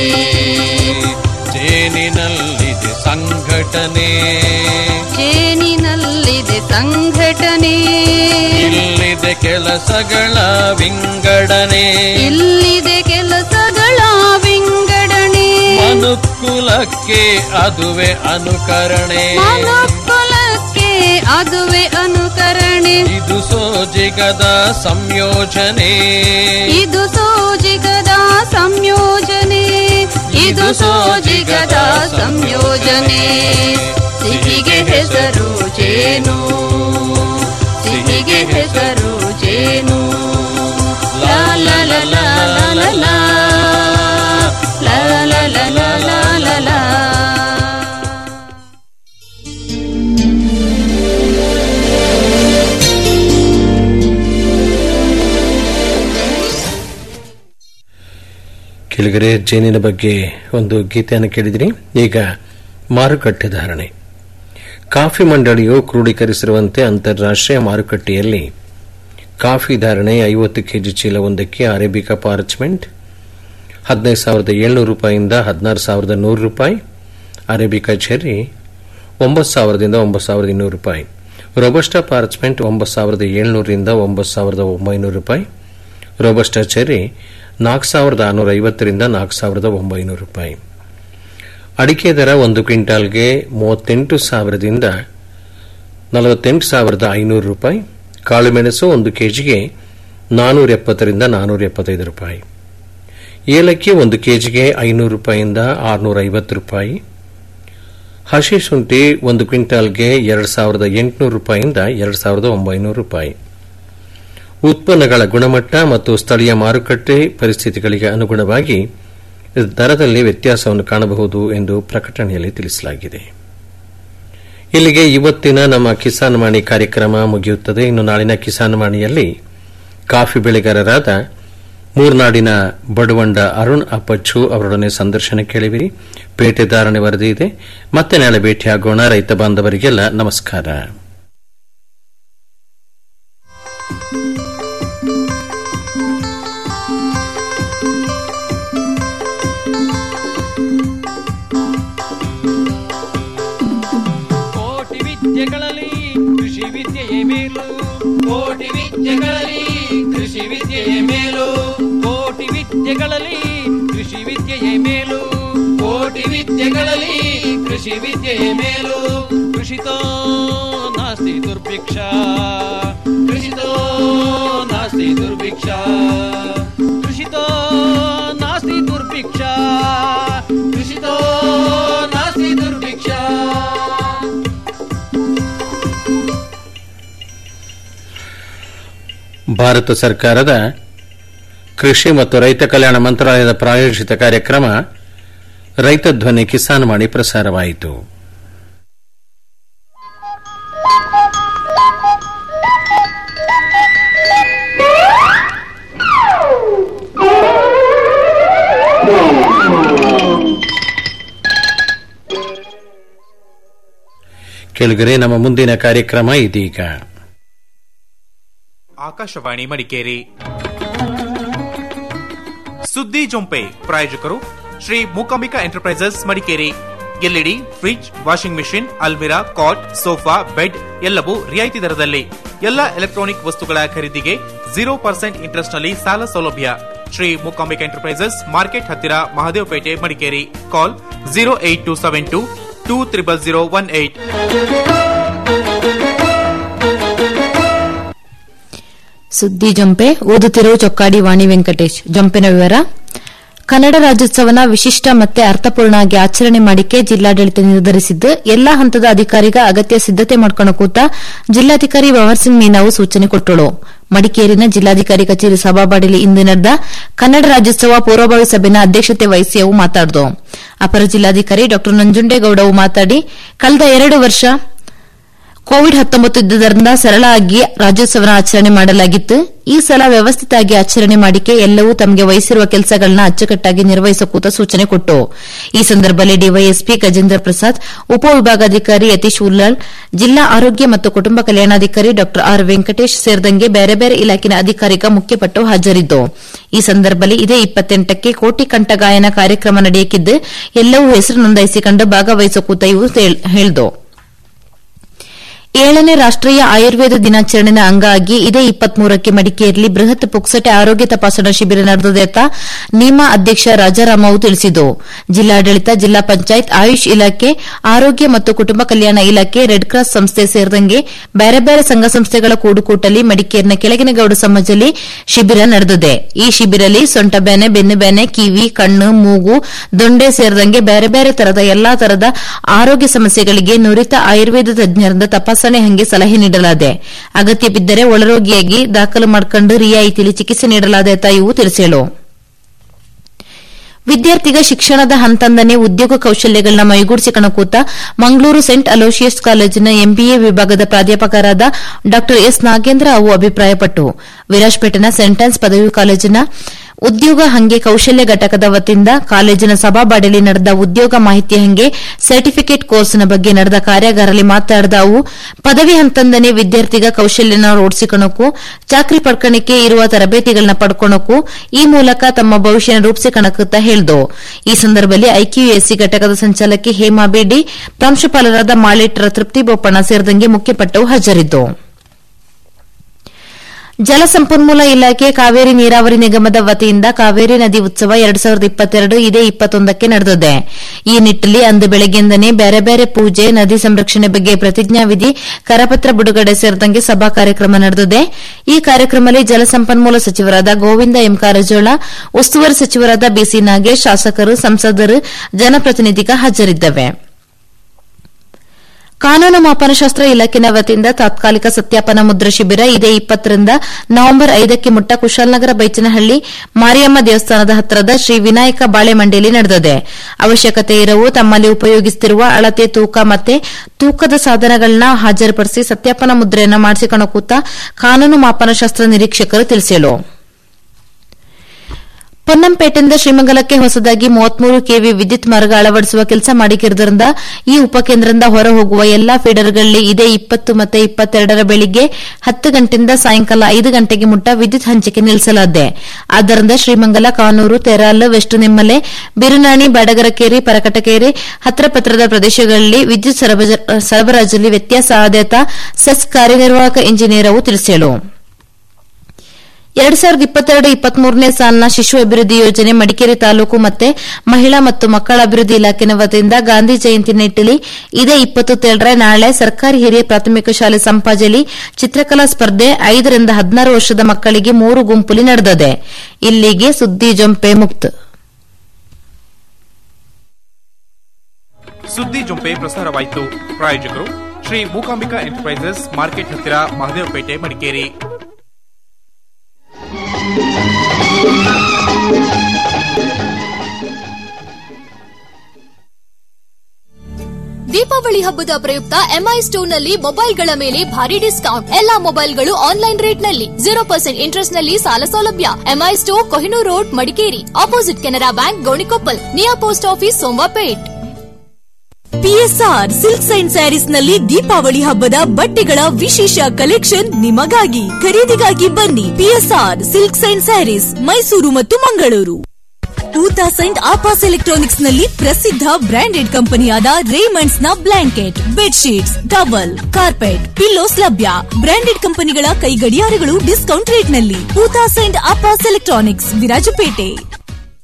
ಜೇನಿನಲ್ಲಿದೆ ಸಂಘಟನೆ ಜೇನಿನಲ್ಲಿದೆ ಸಂಘಟನೆ ಇಲ್ಲಿದೆ ಕೆಲಸಗಳ ವಿಂಗಡಣೆ ಇಲ್ಲಿದೆ ಕೆಲಸಗಳ ವಿಂಗಡಣೆ ಮನುಕುಲಕ್ಕೆ ಅದುವೆ ಅನುಕರಣೆ ಮನುಕುಲಕ್ಕೆ ಅದುವೆ ಅನುಕರಣೆ ಇದು ಸೋಜಿಗದ ಸಂಯೋಜನೆ ಇದು ಸೋಜಿಗದ ಸಂಯೋಜನೆ ಇದು ಸೋಜಿಗದ ಸಂಯೋಜನೆ ಸಿಹಿಗೆ ಹೆಸರು ಜೇನು ಸಿಹಿಗೆ ಹೆಸರು ಜೇನು ಲಾ ಲಾ ಲಾ ಲಾ ಲಾ ಲಾ ಲಾ ಲಾ ಲಾ ಲಾ ಲಾ ಲಾ ಲಾ ಲಾ ಕೆಳಗರೆ ಜೇನಿನ ಬಗ್ಗೆ ಒಂದು ಗೀತೆಯನ್ನು ಕೇಳಿದ್ರಿ ಈಗ ಮಾರುಕಟ್ಟೆ ಧಾರಣೆ ಕಾಫಿ ಮಂಡಳಿಯು ಕ್ರೋಢೀಕರಿಸಿರುವಂತೆ ಅಂತಾರಾಷ್ಟ್ರೀಯ ಮಾರುಕಟ್ಟೆಯಲ್ಲಿ ಕಾಫಿ ಧಾರಣೆ ಐವತ್ತು ಕೆಜಿ ಚೀಲವೊಂದಕ್ಕೆ ಅರೇಬಿಕಾ ಪಾರ್ಚ್ಮೆಂಟ್ ಹದಿನೈದು ಸಾವಿರದ ಏಳ್ನೂರು ರೂಪಾಯಿಯಿಂದ ಹದಿನಾರು ಸಾವಿರದ ನೂರು ರೂಪಾಯಿ ಅರೇಬಿಕಾ ಚೆರ್ರಿ ಒಂಬತ್ತು ಸಾವಿರದಿಂದ ಒಂಬತ್ತು ಸಾವಿರದ ಇನ್ನೂರು ರೂಪಾಯಿ ರೊಬಸ್ಟಾ ಪಾರ್ಚ್ಮೆಂಟ್ ಒಂಬತ್ತು ಸಾವಿರದ ಏಳ್ನೂರರಿಂದ ಒಂಬತ್ತು ಸಾವಿರದ ಒಂಬೈನೂರು ರೂಪಾಯಿ ರೊಬಸ್ಟಾ ಚೆರ್ರಿ ನಾಲ್ಕು ಸಾವಿರದ ಆರುನೂರ ಐವತ್ತರಿಂದ ನಾಲ್ಕು ಸಾವಿರದ ಒಂಬೈನೂರು ರೂಪಾಯಿ ಅಡಿಕೆ ದರ ಒಂದು ಕ್ವಿಂಟಾಲ್ಗೆ ಮೂವತ್ತೆಂಟು ಸಾವಿರದಿಂದ ನಲವತ್ತೆಂಟು ಸಾವಿರದ ಐನೂರು ರೂಪಾಯಿ ಕಾಳುಮೆಣಸು ಒಂದು ಕೆಜಿಗೆ ನಾನೂರ ಎಪ್ಪತ್ತರಿಂದ ನಾನೂರ ಎಪ್ಪತ್ತೈದು ರೂಪಾಯಿ ಏಲಕ್ಕಿ ಒಂದು ಕೆಜಿಗೆ ಐನೂರು ರೂಪಾಯಿಯಿಂದ ಆರುನೂರ ಐವತ್ತು ರೂಪಾಯಿ ಹಸಿ ಶುಂಠಿ ಒಂದು ಕ್ವಿಂಟಾಲ್ಗೆ ಎರಡು ಸಾವಿರದ ಎಂಟುನೂರು ರೂಪಾಯಿಯಿಂದ ಎರಡು ಸಾವಿರದ ಒಂಬೈನೂರು ರೂಪಾಯಿ ಉತ್ಪನ್ನಗಳ ಗುಣಮಟ್ಟ ಮತ್ತು ಸ್ಥಳೀಯ ಮಾರುಕಟ್ಟೆ ಪರಿಸ್ಥಿತಿಗಳಿಗೆ ಅನುಗುಣವಾಗಿ ದರದಲ್ಲಿ ವ್ಯತ್ಯಾಸವನ್ನು ಕಾಣಬಹುದು ಎಂದು ಪ್ರಕಟಣೆಯಲ್ಲಿ ತಿಳಿಸಲಾಗಿದೆ ಇಲ್ಲಿಗೆ ಇವತ್ತಿನ ನಮ್ಮ ಕಿಸಾನ್ ವಾಣಿ ಕಾರ್ಯಕ್ರಮ ಮುಗಿಯುತ್ತದೆ ಇನ್ನು ನಾಳಿನ ಕಿಸಾನ್ ವಾಣಿಯಲ್ಲಿ ಕಾಫಿ ಬೆಳೆಗಾರರಾದ ಮೂರ್ನಾಡಿನ ಬಡವಂಡ ಅರುಣ್ ಅಪ್ಪಚ್ಚು ಅವರೊಡನೆ ಸಂದರ್ಶನ ಕೇಳಿವಿರಿ ಪೇಟೆ ಧಾರಣೆ ವರದಿ ಇದೆ ಮತ್ತೆ ನಾಳೆ ಭೇಟಿಯಾಗೋಣ ರೈತ ಬಾಂಧವರಿಗೆಲ್ಲ ನಮಸ್ಕಾರ ಕೋಟಿ ವಿದ್ಯೆಗಳಲ್ಲಿ ಕೃಷಿ ವಿದ್ಯೆಯೇ ಮೇಲು ಕೋಟಿ ವಿದ್ಯೆಗಳಲ್ಲಿ ಕೃಷಿ ವಿದ್ಯೆಯೇ ಮೇಲು ಕೋಟಿ ವಿದ್ಯೆಗಳಲ್ಲಿ ಕೃಷಿ ವಿದ್ಯೆಯೇ ಮೇಲು ಕೋಟಿ ವಿದ್ಯೆಗಳಲ್ಲಿ ಕೃಷಿ ವಿದ್ಯೆಯೇ ಮೇಲು ಕೃಷಿತೋ ನಾಸ್ತಿ ದುರ್ಭಿಕ್ಷ ಕೃಷಿತೋ ನಾಸ್ತಿ ದುರ್ಭಿಕ್ಷ ಕೃಷಿತೋ ನಾಸ್ತಿ ದುರ್ಭಿಕ್ಷ ಕೃಷಿತೋ ನಾಸ್ತಿ ದುರ್ಭಿಕ್ಷ ಭಾರತ ಸರ್ಕಾರದ ಕೃಷಿ ಮತ್ತು ರೈತ ಕಲ್ಯಾಣ ಮಂತ್ರಾಲಯದ ಪ್ರಾಯೋಜಿತ ಕಾರ್ಯಕ್ರಮ ರೈತ ಧ್ವನಿ ಕಿಸಾನ್ ವಾಣಿ ಪ್ರಸಾರವಾಯಿತು ಕೆಳಗರೆ ನಮ್ಮ ಮುಂದಿನ ಕಾರ್ಯಕ್ರಮ ಇದೀಗ ಆಕಾಶವಾಣಿ ಮಡಿಕೇರಿ ಸುದ್ದಿ ಜೊಂಪೆ ಪ್ರಾಯೋಜಕರು Shri Mookambika enterprises Madikeri LED fridge washing machine ಅಲ್ಮಿರಾ ಕಾಟ್ ಸೋಫಾ ಬೆಡ್ ಎಲ್ಲವೂ ರಿಯಾಯಿತಿ ದರದಲ್ಲಿ ಎಲ್ಲ ಎಲೆಕ್ಟ್ರಾನಿಕ್ ವಸ್ತುಗಳ ಖರೀದಿಗೆ ಜೀರೋ ಪರ್ಸೆಂಟ್ ಇಂಟ್ರೆಸ್ಟ್ ನಲ್ಲಿ ಸಾಲ ಸೌಲಭ್ಯ ಶ್ರೀ ಮೂಕಾಂಬಿಕಾ ಎಂಟರ್ಪ್ರೈಸಸ್ ಮಾರ್ಕೆಟ್ ಹತ್ತಿರ Mahadevapete Madikeri call zero eight two seven two two triple zero one eight ಸುದ್ದಿ ಜಂಪೆ ಓದುತ್ತಿರುವ ಚೊಕ್ಕಾಡಿ ವಾಣಿ ವೆಂಕಟೇಶ್ ಜಂಪಿನ ವಿವರ ಕನ್ನಡ ರಾಜ್ಯೋತ್ಸವನ ವಿಶಿಷ್ಟ ಮತ್ತೆ ಅರ್ಥಪೂರ್ಣವಾಗಿ ಆಚರಣೆ ಮಾಡಿಕೆ ಜಿಲ್ಲಾಡಳಿತ ನಿರ್ಧರಿಸಿದ್ದು ಎಲ್ಲಾ ಹಂತದ ಅಧಿಕಾರಿಗ ಅಗತ್ಯ ಸಿದ್ದತೆ ಮಾಡ್ಕೊಂಡು ಕೂತ ಜಿಲ್ಲಾಧಿಕಾರಿ ಭವರ್ ಸಿಂಗ್ ಮೀನಾವು ಸೂಚನೆ ಕೊಟ್ಟಳು ಮಡಿಕೇರಿನ ಜಿಲ್ಲಾಧಿಕಾರಿ ಕಚೇರಿ ಸಭಾಬಾಡಿಲಿ ಇಂದು ನಡೆದ ಕನ್ನಡ ರಾಜ್ಯೋತ್ಸವ ಪೂರ್ವಭಾವಿ ಸಭೆನ ಅಧ್ಯಕ್ಷತೆ ವಹಿಸಿ ಅವು ಮಾತಾಡಿದು ಅಪರ ಜಿಲ್ಲಾಧಿಕಾರಿ ಡಾ ನಂಜುಂಡೇಗೌಡ ಅವು ಮಾತಾಡಿ ಕಳೆದ ಎರಡು ವರ್ಷ ಕೋವಿಡ್ ಹತ್ತೊಂಬತ್ತು ಇದ್ದುದರಿಂದ ಸರಳವಾಗಿ ರಾಜ್ಯೋತ್ಸವನ ಆಚರಣೆ ಮಾಡಲಾಗಿತ್ತು ಈ ಸಲ ವ್ಯವಸ್ಥಿತವಾಗಿ ಆಚರಣೆ ಮಾಡಿಕೆ ಎಲ್ಲವೂ ತಮಗೆ ವಹಿಸಿರುವ ಕೆಲಸಗಳನ್ನ ಅಚ್ಚುಕಟ್ಟಾಗಿ ನಿರ್ವಹಿಸಕೂತ ಸೂಚನೆ ಕೊಟ್ಟು ಈ ಸಂದರ್ಭದಲ್ಲಿ ಡಿವೈಎಸ್ಪಿ ಗಜೇಂದ್ರ ಪ್ರಸಾದ್ ಉಪವಿಭಾಗಾಧಿಕಾರಿ ಯತೀಶ್ ಉಲ್ಲಾಳ್ ಜಿಲ್ಲಾ ಆರೋಗ್ಯ ಮತ್ತು ಕುಟುಂಬ ಕಲ್ಯಾಣಾಧಿಕಾರಿ ಡಾ ಆರ್ ವೆಂಕಟೇಶ್ ಸೇರಿದಂಗೆ ಬೇರೆ ಬೇರೆ ಇಲಾಖೆಯ ಅಧಿಕಾರಿಗ ಮುಖ್ಯಪಟ್ಟು ಹಾಜರಿದ್ದು ಈ ಸಂದರ್ಭದಲ್ಲಿ ಇದೇ ಇಪ್ಪತ್ತೆಂಟಕ್ಕೆ ಕೋಟಿ ಕಂಠ ಗಾಯನ ಕಾರ್ಯಕ್ರಮ ನಡೆಯಕಿದ್ದು ಎಲ್ಲವೂ ಹೆಸರು ನೋಂದಾಯಿಸಿಕೊಂಡು ಭಾಗವಹಿಸಕೂತ ಇವು ಹೇಳಿದು ಏಳನೇ ರಾಷ್ಟೀಯ ಆಯುರ್ವೇದ ದಿನಾಚರಣೆಯ ಅಂಗವಾಗಿ ಇದೇ ಇಪ್ಪತ್ಮೂರಕ್ಕೆ ಮಡಿಕೇರಿಯಲ್ಲಿ ಬೃಹತ್ ಪುಕ್ಸಟೆ ಆರೋಗ್ಯ ತಪಾಸಣಾ ಶಿಬಿರ ನಡೆದಿದೆ ಅಂತ ನಿಮಾ ಅಧ್ಯಕ್ಷ ರಾಜಾರಾಮವು ತಿಳಿಸಿದರು ಜಿಲ್ಲಾಡಳಿತ ಜಿಲ್ಲಾ ಪಂಚಾಯತ್ ಆಯುಷ್ ಇಲಾಖೆ ಆರೋಗ್ಯ ಮತ್ತು ಕುಟುಂಬ ಕಲ್ಯಾಣ ಇಲಾಖೆ ರೆಡ್ ಕ್ರಾಸ್ ಸಂಸ್ಥೆ ಸೇರಿದಂಗೆ ಬೇರೆ ಬೇರೆ ಸಂಘ ಸಂಸ್ಥೆಗಳ ಕೂಡುಕೂಟಲ್ಲಿ ಮಡಿಕೇರಿನ ಕೆಳಗಿನ ಗೌಡ ಸಮಾಜದಲ್ಲಿ ಶಿಬಿರ ನಡೆದಿದೆ ಈ ಶಿಬಿರಲ್ಲಿ ಸೊಂಟ ಬೇನೆ ಬೆನ್ನು ಬೇನೆ ಕಿವಿ ಕಣ್ಣು ಮೂಗು ದೊಂಡೆ ಸೇರಿದಂಗೆ ಬೇರೆ ಬೇರೆ ತರದ ಎಲ್ಲಾ ತರದ ಆರೋಗ್ಯ ಸಮಸ್ಯೆಗಳಿಗೆ ನುರಿತ ಆಯುರ್ವೇದ ತಜ್ಞರಿಂದ ತಪಾಸಣೆ ಹಂಗೆ ಸಲಹೆ ನೀಡಲಾದೆ ಅಗತ್ಯ ಬಿದ್ದರೆ ಒಳರೋಗಿಯಾಗಿ ದಾಖಲು ಮಾಡಿಕೊಂಡು ರಿಯಾಯಿತಿಯಲ್ಲಿ ಚಿಕಿತ್ಸೆ ನೀಡಲಾದೆ ಅಂತ ಇವು ತಿಳಿಸೇಳು ವಿದ್ಯಾರ್ಥಿಗ ಶಿಕ್ಷಣದ ಹಂತಂದನೆ ಉದ್ಯೋಗ ಕೌಶಲ್ಯಗಳನ್ನ ಮೈಗೂಡಿಸಿಕೊಳ್ಳ ಕೂತ ಮಂಗಳೂರು ಸೆಂಟ್ ಅಲೋಶಿಯಸ್ ಕಾಲೇಜಿನ ಎಂಬಿಎ ವಿಭಾಗದ ಪ್ರಾಧ್ಯಾಪಕರಾದ ಡಾ ಎಸ್ ನಾಗೇಂದ್ರ ಅವು ಅಭಿಪ್ರಾಯಪಟ್ಟು ವಿರಾಜ್ಪೇಟೆನ ಸೆಂಟೆನ್ಸ್ ಪದವಿ ಕಾಲೇಜಿನ ಉದ್ಯೋಗ ಹಂಗೆ ಕೌಶಲ್ಯ ಘಟಕದ ವತಿಯಿಂದ ಕಾಲೇಜಿನ ಸಭಾಬಾಡಿಯಲ್ಲಿ ನಡೆದ ಉದ್ಯೋಗ ಮಾಹಿತಿ ಹಂಗೆ ಸರ್ಟಿಫಿಕೇಟ್ ಕೋರ್ಸ್ನ ಬಗ್ಗೆ ನಡೆದ ಕಾರ್ಯಾಗಾರದಲ್ಲಿ ಮಾತನಾಡಿದ ಅವು ಪದವಿ ಹಂತಂದನೆ ವಿದ್ಯಾರ್ಥಿಗ ಕೌಶಲ್ಯನ ರೂಢಿಸಿಕೊಳ್ಳಕ್ಕೂ ಚಾಕ್ರಿ ಪಡ್ಕಣಿಕೆ ಇರುವ ತರಬೇತಿಗಳನ್ನ ಪಡ್ಕೊಳಕ್ಕೂ ಈ ಮೂಲಕ ತಮ್ಮ ಭವಿಷ್ಯನ ರೂಪಿಸಿಕೊಳ್ಳುತ್ತಾ ಹೇಳಿದು ಈ ಸಂದರ್ಭದಲ್ಲಿ ಐಕ್ಯೂಎಸ್ಸಿ ಘಟಕದ ಸಂಚಾಲಕಿ ಹೇಮಾ ಬೇಡಿ ಪ್ರಾಂಶುಪಾಲರಾದ ಮಾಳೇಟ್ರ ತೃಪ್ತಿ ಬೋಪಣ್ಣ ಸೇರಿದಂಗೆ ಮುಖ್ಯಪಟ್ಟವು ಹಾಜರಿದ್ದು ಜಲಸಂಪನ್ಮೂಲ ಇಲಾಖೆ ಕಾವೇರಿ ನೀರಾವರಿ ನಿಗಮದ ವತಿಯಿಂದ ಕಾವೇರಿ ನದಿ ಉತ್ಸವ ಎರಡ್ ಸಾವಿರದ ಇಪ್ಪತ್ತೆರಡು ಇದೇ ಇಪ್ಪತ್ತೊಂದಕ್ಕೆ ನಡೆದಿದೆ ಈ ನಿಟ್ಟಲ್ಲಿ ಅಂದು ಬೆಳಗ್ಗೆಯಿಂದನೇ ಬೇರೆ ಬೇರೆ ಪೂಜೆ ನದಿ ಸಂರಕ್ಷಣೆ ಬಗ್ಗೆ ಪ್ರತಿಜ್ಞಾವಿಧಿ ಕರಪತ್ರ ಬಿಡುಗಡೆ ಸೇರಿದಂಗೆ ಸಭಾ ಕಾರ್ಯಕ್ರಮ ನಡೆದಿದೆ ಈ ಕಾರ್ಯಕ್ರಮದಲ್ಲಿ ಜಲಸಂಪನ್ಮೂಲ ಸಚಿವರಾದ ಗೋವಿಂದ ಎಂ ಕಾರಜೋಳ ಉಸ್ತುವಾರಿ ಸಚಿವರಾದ ಬಿಸಿ ನಾಗೇಶ್ ಶಾಸಕರು ಸಂಸದರು ಜನಪ್ರತಿನಿಧಿಗ ಹಾಜರಿದ್ದವೆ ಕಾನೂನು ಮಾಪನಶಾಸ್ತ್ರ ಇಲಾಖೆನ ವತಿಯಿಂದ ತಾತ್ಕಾಲಿಕ ಸತ್ಯಾಪನ ಮುದ್ರ ಶಿಬಿರ ಇದೇ ಇಪ್ಪತ್ತರಿಂದ ನವೆಂಬರ್ ಐದಕ್ಕೆ ಮುಟ್ಟ ಕುಶಾಲನಗರ ಬೈಚನಹಳ್ಳಿ ಮಾರಿಯಮ್ಮ ದೇವಸ್ಥಾನದ ಹತ್ತಿರದ ಶ್ರೀ ವಿನಾಯಕ ಬಾಳೆಮಂಡಿಯಲ್ಲಿ ನಡೆದಿದೆ ಅವಶ್ಯಕತೆ ಇರವು ತಮ್ಮಲ್ಲಿ ಉಪಯೋಗಿಸುತ್ತಿರುವ ಅಳತೆ ತೂಕ ಮತ್ತೆ ತೂಕದ ಸಾಧನಗಳನ್ನ ಹಾಜರುಪಡಿಸಿ ಸತ್ಯಾಪನ ಮುದ್ರೆಯನ್ನು ಮಾಡಿಸಿಕೊಳ್ಳ ಕೂತ ಕಾನೂನು ಮಾಪನಶಾಸ್ತ್ರ ನಿರೀಕ್ಷಕರು ತಿಳಿಸಿದರು ಪೊನ್ನಂಪೇಟೆಯಿಂದ ಶ್ರೀಮಂಗಲಕ್ಕೆ ಹೊಸದಾಗಿ ಮೂವತ್ಮೂರು ಕೆವಿ ವಿದ್ಯುತ್ ಮಾರ್ಗ ಅಳವಡಿಸುವ ಕೆಲಸ ಮಾಡಿರುವುದರಿಂದ ಈ ಉಪಕೇಂದ್ರದಿಂದ ಹೊರ ಹೋಗುವ ಎಲ್ಲಾ ಫೀಡರ್ಗಳಲ್ಲಿ ಇದೇ ಇಪ್ಪತ್ತು ಮತ್ತು ಇಪ್ಪತ್ತೆರಡರ ಬೆಳಿಗ್ಗೆ ಹತ್ತು ಗಂಟೆಯಿಂದ ಸಾಯಂಕಾಲ ಐದು ಗಂಟೆಗೆ ಮುಟ್ಟ ವಿದ್ಯುತ್ ಹಂಚಿಕೆ ನಿಲ್ಲಿಸಲಾಗಿದೆ ಆದ್ದರಿಂದ ಶ್ರೀಮಂಗಲ ಕಾನೂರು ತೆರಾಲ್ ವೆಸ್ಟ್ ನಿಮ್ಮಲೆ ಬಿರುನಾಣಿ ಬಡಗರಕೇರಿ ಪರಕಟಕೇರಿ ಹತ್ರಪತ್ರದ ಪ್ರದೇಶಗಳಲ್ಲಿ ವಿದ್ಯುತ್ ಸರಬರಾಜಲ್ಲಿ ವ್ಯತ್ಯಾಸ ಆದೇತ ಸೆಸ್ ಕಾರ್ಯನಿರ್ವಾಹಕ ಇಂಜಿನಿಯರ್ ಅವು ತಿಳಿಸಿದರು ಎರಡ್ ಸಾವಿರದ ಇಪ್ಪತ್ತೆರಡು ಇಪ್ಪತ್ಮೂರನೇ ಸಾಲಿನ ಶಿಶು ಅಭಿವೃದ್ಧಿ ಯೋಜನೆ ಮಡಿಕೇರಿ ತಾಲೂಕು ಮತ್ತೆ ಮಹಿಳಾ ಮತ್ತು ಮಕ್ಕಳ ಅಭಿವೃದ್ಧಿ ಇಲಾಖೆನ ವತಿಯಿಂದ ಗಾಂಧಿ ಜಯಂತಿ ನಿಟ್ಟಲ್ಲಿ ಇದೇ ಇಪ್ಪತ್ತೇಳರ ನಾಳೆ ಸರ್ಕಾರಿ ಹಿರಿಯ ಪ್ರಾಥಮಿಕ ಶಾಲೆ ಸಂಪಾಜಲಿ ಚಿತ್ರಕಲಾ ಸ್ಪರ್ಧೆ ಐದರಿಂದ ಹದಿನಾರು ವರ್ಷದ ಮಕ್ಕಳಿಗೆ ಮೂರು ಗುಂಪುಲಿ ನಡೆದಿದೆ ಇಲ್ಲಿಗೆ ಸುದ್ದಿ ಜೊಂಪೆ ಮುಕ್ತ ಸುದ್ದಿ ಜೊಂಪೆ ಪ್ರಸಾರವಾಯಿತು ಪ್ರಾಯೋಜಕರು ಶ್ರೀ ಮೂಕಾಂಬಿಕಾ ಎಂಟರ್ಪ್ರೈಸಸ್ ಮಾರ್ಕೆಟ್ ಹತ್ತಿರ ಮಹದೇವಪೇಟೆ ಮಡಿಕೇರಿ ದೀಪಾವಳಿ ಹಬ್ಬದ ಪ್ರಯುಕ್ತ ಎಂಐ ಸ್ಟೋರ್ ನಲ್ಲಿ ಮೊಬೈಲ್ಗಳ ಮೇಲೆ ಭಾರಿ ಡಿಸ್ಕೌಂಟ್ ಎಲ್ಲಾ ಮೊಬೈಲ್ಗಳು ಆನ್ಲೈನ್ ರೇಟ್ ನಲ್ಲಿ ಜೀರೋ ಪರ್ಸೆಂಟ್ ಇಂಟ್ರೆಸ್ಟ್ ನಲ್ಲಿ ಸಾಲ ಸೌಲಭ್ಯ MI store Kohinoor road Madikeri opposite Canara bank Gonikoppal near post office Somwarpet PSR silks and sarees ನಲ್ಲಿ ದೀಪಾವಳಿ ಹಬ್ಬದ ಬಟ್ಟೆಗಳ ವಿಶೇಷ ಕಲೆಕ್ಷನ್ ನಿಮಗಾಗಿ ಖರೀದಿಗಾಗಿ ಬನ್ನಿ ಪಿಎಸ್ಆರ್ ಸಿಲ್ಕ್ಸ್ ಅಂಡ್ ಸ್ಯಾರೀಸ್ ಮೈಸೂರು ಮತ್ತು ಮಂಗಳೂರು ಊತಾ ಸೈಂಟ್ ಆಪಾಸ್ ಎಲೆಕ್ಟ್ರಾನಿಕ್ಸ್ ನಲ್ಲಿ ಪ್ರಸಿದ್ಧ ಬ್ರಾಂಡೆಡ್ ಕಂಪನಿಯಾದ ರೇಮಂಡ್ಸ್ ನ blanket bedsheets towel carpet pillows ಲಭ್ಯ ಬ್ರಾಂಡೆಡ್ ಕಂಪನಿಗಳ ಕೈ ಗಡಿಯಾರಗಳು ಡಿಸ್ಕೌಂಟ್ ರೇಟ್ ನಲ್ಲಿ ಊತಾ ಸೈಂಟ್ ಆಪಾಸ್ electronics Virajpet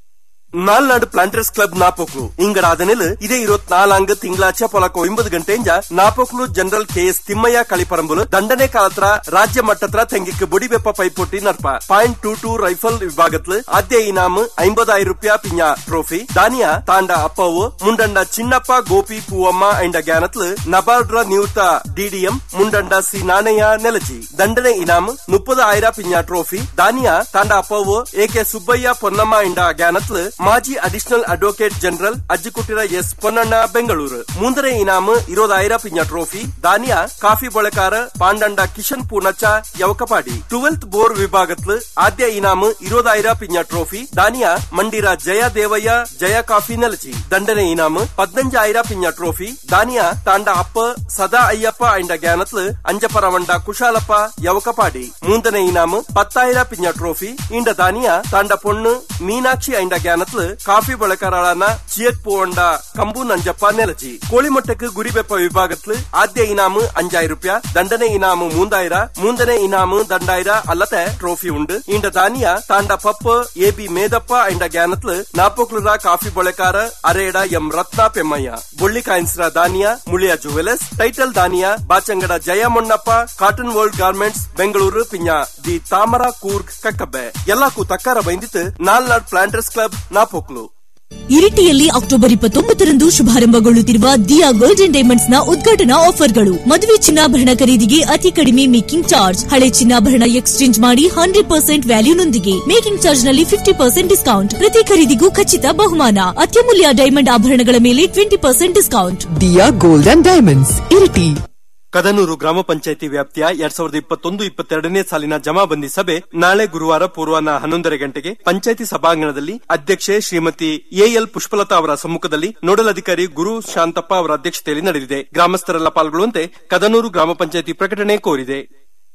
Nalnad planters club Napoklu ಇಂಗಡ ಆದನೆಲ್ ಇದೇ ಇರುವತ್ನಾಲ್ಕು ತಿಂಗಳಾಚೆ ಪೊಲಕ ಒಂಬತ್ತು ಗಂಟೆಯಿಂದ Napoklu general K S Thimmaiah ಕಳಿಪರಂಬುಲು ದಂಡನೆ ಕಾಲತ್ರ ರಾಜ್ಯ ಮಟ್ಟತ್ರ ತೆಂಗಿಕ್ಕೆ ಬುಡಿಬೆಪ್ಪ ಪೈಪೋಟಿ ನಡ್ಪ ಪಾಯಿಂಟ್ ಟೂ ಟೂ ರೈಫಲ್ ವಿಭಾಗತ್ಲು ಆದ್ಯ ಇನಾಮ್ ಐಂಬದಾயிரம் ರೂಪಾಯಿ ಪಿಂಜ ಟ್ರೋಫಿ ದಾನಿಯ ತಾಂಡ ಅಪ್ಪವು ಮುಂಡಂಡ ಚಿನ್ನಪ್ಪ ಗೋಪಿ ಪೂವಮ್ಮ ಅಂಡ ಗ್ಯಾನತ್ಲು ನಬಾರ್ಡ್ರ ನಿಯುಕ್ತ ಡಿಡಿಎಂ ಮುಂಡಂಡ ಸಿ ನಾಣಯ್ಯ ನೆಲಜಿ ದಂಡನೆ ಇನಾಮ್ ಮುಪ್ಪದ ಆಯಿರ ಪಿಂಜ ಟ್ರೋಫಿ ದಾನಿಯ ತಾಂಡ ಅಪ್ಪವು ಎಕೆ ಸುಬ್ಬಯ್ಯ ಪೊನ್ನಮ್ಮ ಇಂಡ ಗ್ಯಾನತ್ಲು ಮಾಜಿ additional advocate general Ajjikuttira S Ponnanna Bengaluru ಮುಂದನೆ ಇನಾಮ್ ಇರೋದಾಯಿರ ಪಿಂಜ ಟ್ರೋಫಿ ದಾನಿಯ ಕಾಫಿ ಬೊಳಕಾರ ಪಾಂಡಂಡ ಕಿಶನ್ ಪೂನಚ್ಚ ಯವಕಪಾಡಿ ಟ್ವೆಲ್ತ್ ಬೋರ್ ವಿಭಾಗತ್ಲು ಆದ್ಯ ಇನಾಮ್ ಇರೋದಾಯಿರ ಪಿಂಜ ಟ್ರೋಫಿ ದಾನಿಯ ಮಂಡಿರ ಜಯ ದೇವಯ್ಯ ಜಯ ಕಾಫಿ ನೆಲಚಿ ದಂಡನೆ ಇನಾಮ್ ಪದ್ನಂಜಾಯಿರ ಪಿಂಜ ಟ್ರೋಫಿ ದಾನಿಯ ತಾಂಡ ಅಪ್ಪ ಸದಾ ಅಯ್ಯಪ್ಪ ಅಂಡ ಗ್ಯಾನತ್ಲು ಅಂಜಪರವಂಡ ಕುಶಾಲಪ್ಪ ಯವಕಪಾಡಿ ಮುಂದನೆ ಇನಾಮ್ ಪತ್ತಾಯಿರ ಪಿಂಜ ಟ್ರೋಫಿ ಇಂಡ ದಾನಿಯ ತಾಂಡ ಪೊಣ್ಣು ಮೀನಾಕ್ಷಿ ಐಂಡ ಗ್ಯಾನತ್ಲು ಕಾಫಿ ಬಳಕರಾಳನ ಚಿಯಕ್ ಪೋಂಡ ಕಂಬು ನಂಜಪ್ಪ ನೆಲಚಿ ಕೋಳಿಮೊಟ್ಟಕ್ಕೆ ಗುರಿಬೆಪ್ಪ ವಿಭಾಗತ್ಲು ಆದ್ಯ ಇನಾಮು அஞ்சாயிரம் ரூபாய் தண்டனை இனாமு மூந்தாயிரம் மூந்தனை இனாமு தண்டாயிரம் அல்லத ட்ரோஃபி உண்டு இந்த தானியா தாண்ட பப்பு ஏபி மேதப்ப ஐண்ட ಗ್ಯಾನತ್ಲು ನಾಪೋಕ್ಲುರ ಕಾಫಿ ಬೊಳೆಕಾರ ಅರೇಡ ಎಂ ರತ್ನ ಪೆಮ್ಮಯ್ಯ ಬೊಳ್ಳಿ ಕಾಯಿನ್ಸ್ರ ದಾನಿಯಾ ಮುಳಿಯ ಜುವೆಲರ್ಸ್ ಟೈಟಲ್ ದಾನಿಯಾ Bachangada Jaya Monnappa cotton world garments Bengaluru ಪಿಂಜ ದಿ ತಾಮರ ಕೂರ್ಗ್ ಕಕ್ಕಬ್ಬೆ ಎಲ್ಲಕ್ಕೂ ತಕ್ಕಾರ ಬೈಂದಿತ್ತು ನಾಲ್ನಾಡ್ ಪ್ಲಾಂಟರ್ಸ್ ಕ್ಲಬ್ ನಾಪೋಕ್ಲು ಇರಿಟಿಯಲ್ಲಿ ಅಕ್ಟೋಬರ್ ಇಪ್ಪತ್ತೊಂಬತ್ತರಂದು ಶುಭಾರಂಭಗೊಳ್ಳುತ್ತಿರುವ ದಿಯಾ ಗೋಲ್ಡನ್ ಡೈಮಂಡ್ಸ್ ನ ಉದ್ಘಾಟನಾ ಆಫರ್ಗಳು ಮದುವೆ ಚಿನ್ನಾಭರಣ ಖರೀದಿಗೆ ಅತಿ ಕಡಿಮೆ ಮೇಕಿಂಗ್ ಚಾರ್ಜ್ ಹಳೆ ಚಿನ್ನಾಭರಣ ಎಕ್ಸ್ಚೇಂಜ್ ಮಾಡಿ ಹಂಡ್ರೆಡ್ ಪರ್ಸೆಂಟ್ ವ್ಯಾಲ್ಯೂನೊಂದಿಗೆ ಮೇಕಿಂಗ್ ಚಾರ್ಜ್ ನಲ್ಲಿ ಫಿಫ್ಟಿ ಪರ್ಸೆಂಟ್ ಡಿಸ್ಕೌಂಟ್ ಪ್ರತಿ ಖರೀದಿಗೂ ಖಚಿತ ಬಹುಮಾನ ಅತ್ಯಮೂಲ್ಯ ಡೈಮಂಡ್ ಆಭರಣಗಳ ಮೇಲೆ twenty percent discount Diya golden diamonds Iritty Kadanur ಗ್ರಾಮ ಪಂಚಾಯಿತಿ ವ್ಯಾಪ್ತಿಯ ಎರಡ್ ಸಾವಿರದ ಇಪ್ಪತ್ತೊಂದು ಇಪ್ಪತ್ತೆರಡನೇ ಸಾಲಿನ ಜಮಾಬಂದಿ ಸಭೆ ನಾಳೆ ಗುರುವಾರ ಪೂರ್ವಾಹ್ನ ಹನ್ನೊಂದರ ಗಂಟೆಗೆ ಪಂಚಾಯಿತಿ ಸಭಾಂಗಣದಲ್ಲಿ ಅಧ್ಯಕ್ಷೆ ಶ್ರೀಮತಿ ಎಎಲ್ ಪುಷ್ಪಲತಾ ಅವರ ಸಮ್ಮುಖದಲ್ಲಿ ನೋಡಲ್ ಅಧಿಕಾರಿ ಗುರು ಶಾಂತಪ್ಪ ಅವರ ಅಧ್ಯಕ್ಷತೆಯಲ್ಲಿ ನಡೆದಿದೆ ಗ್ರಾಮಸ್ಥರೆಲ್ಲ ಪಾಲ್ಗೊಳ್ಳುವಂತೆ ಕದನೂರು ಗ್ರಾಮ ಪಂಚಾಯಿತಿ ಪ್ರಕಟಣೆ ಕೋರಿದೆ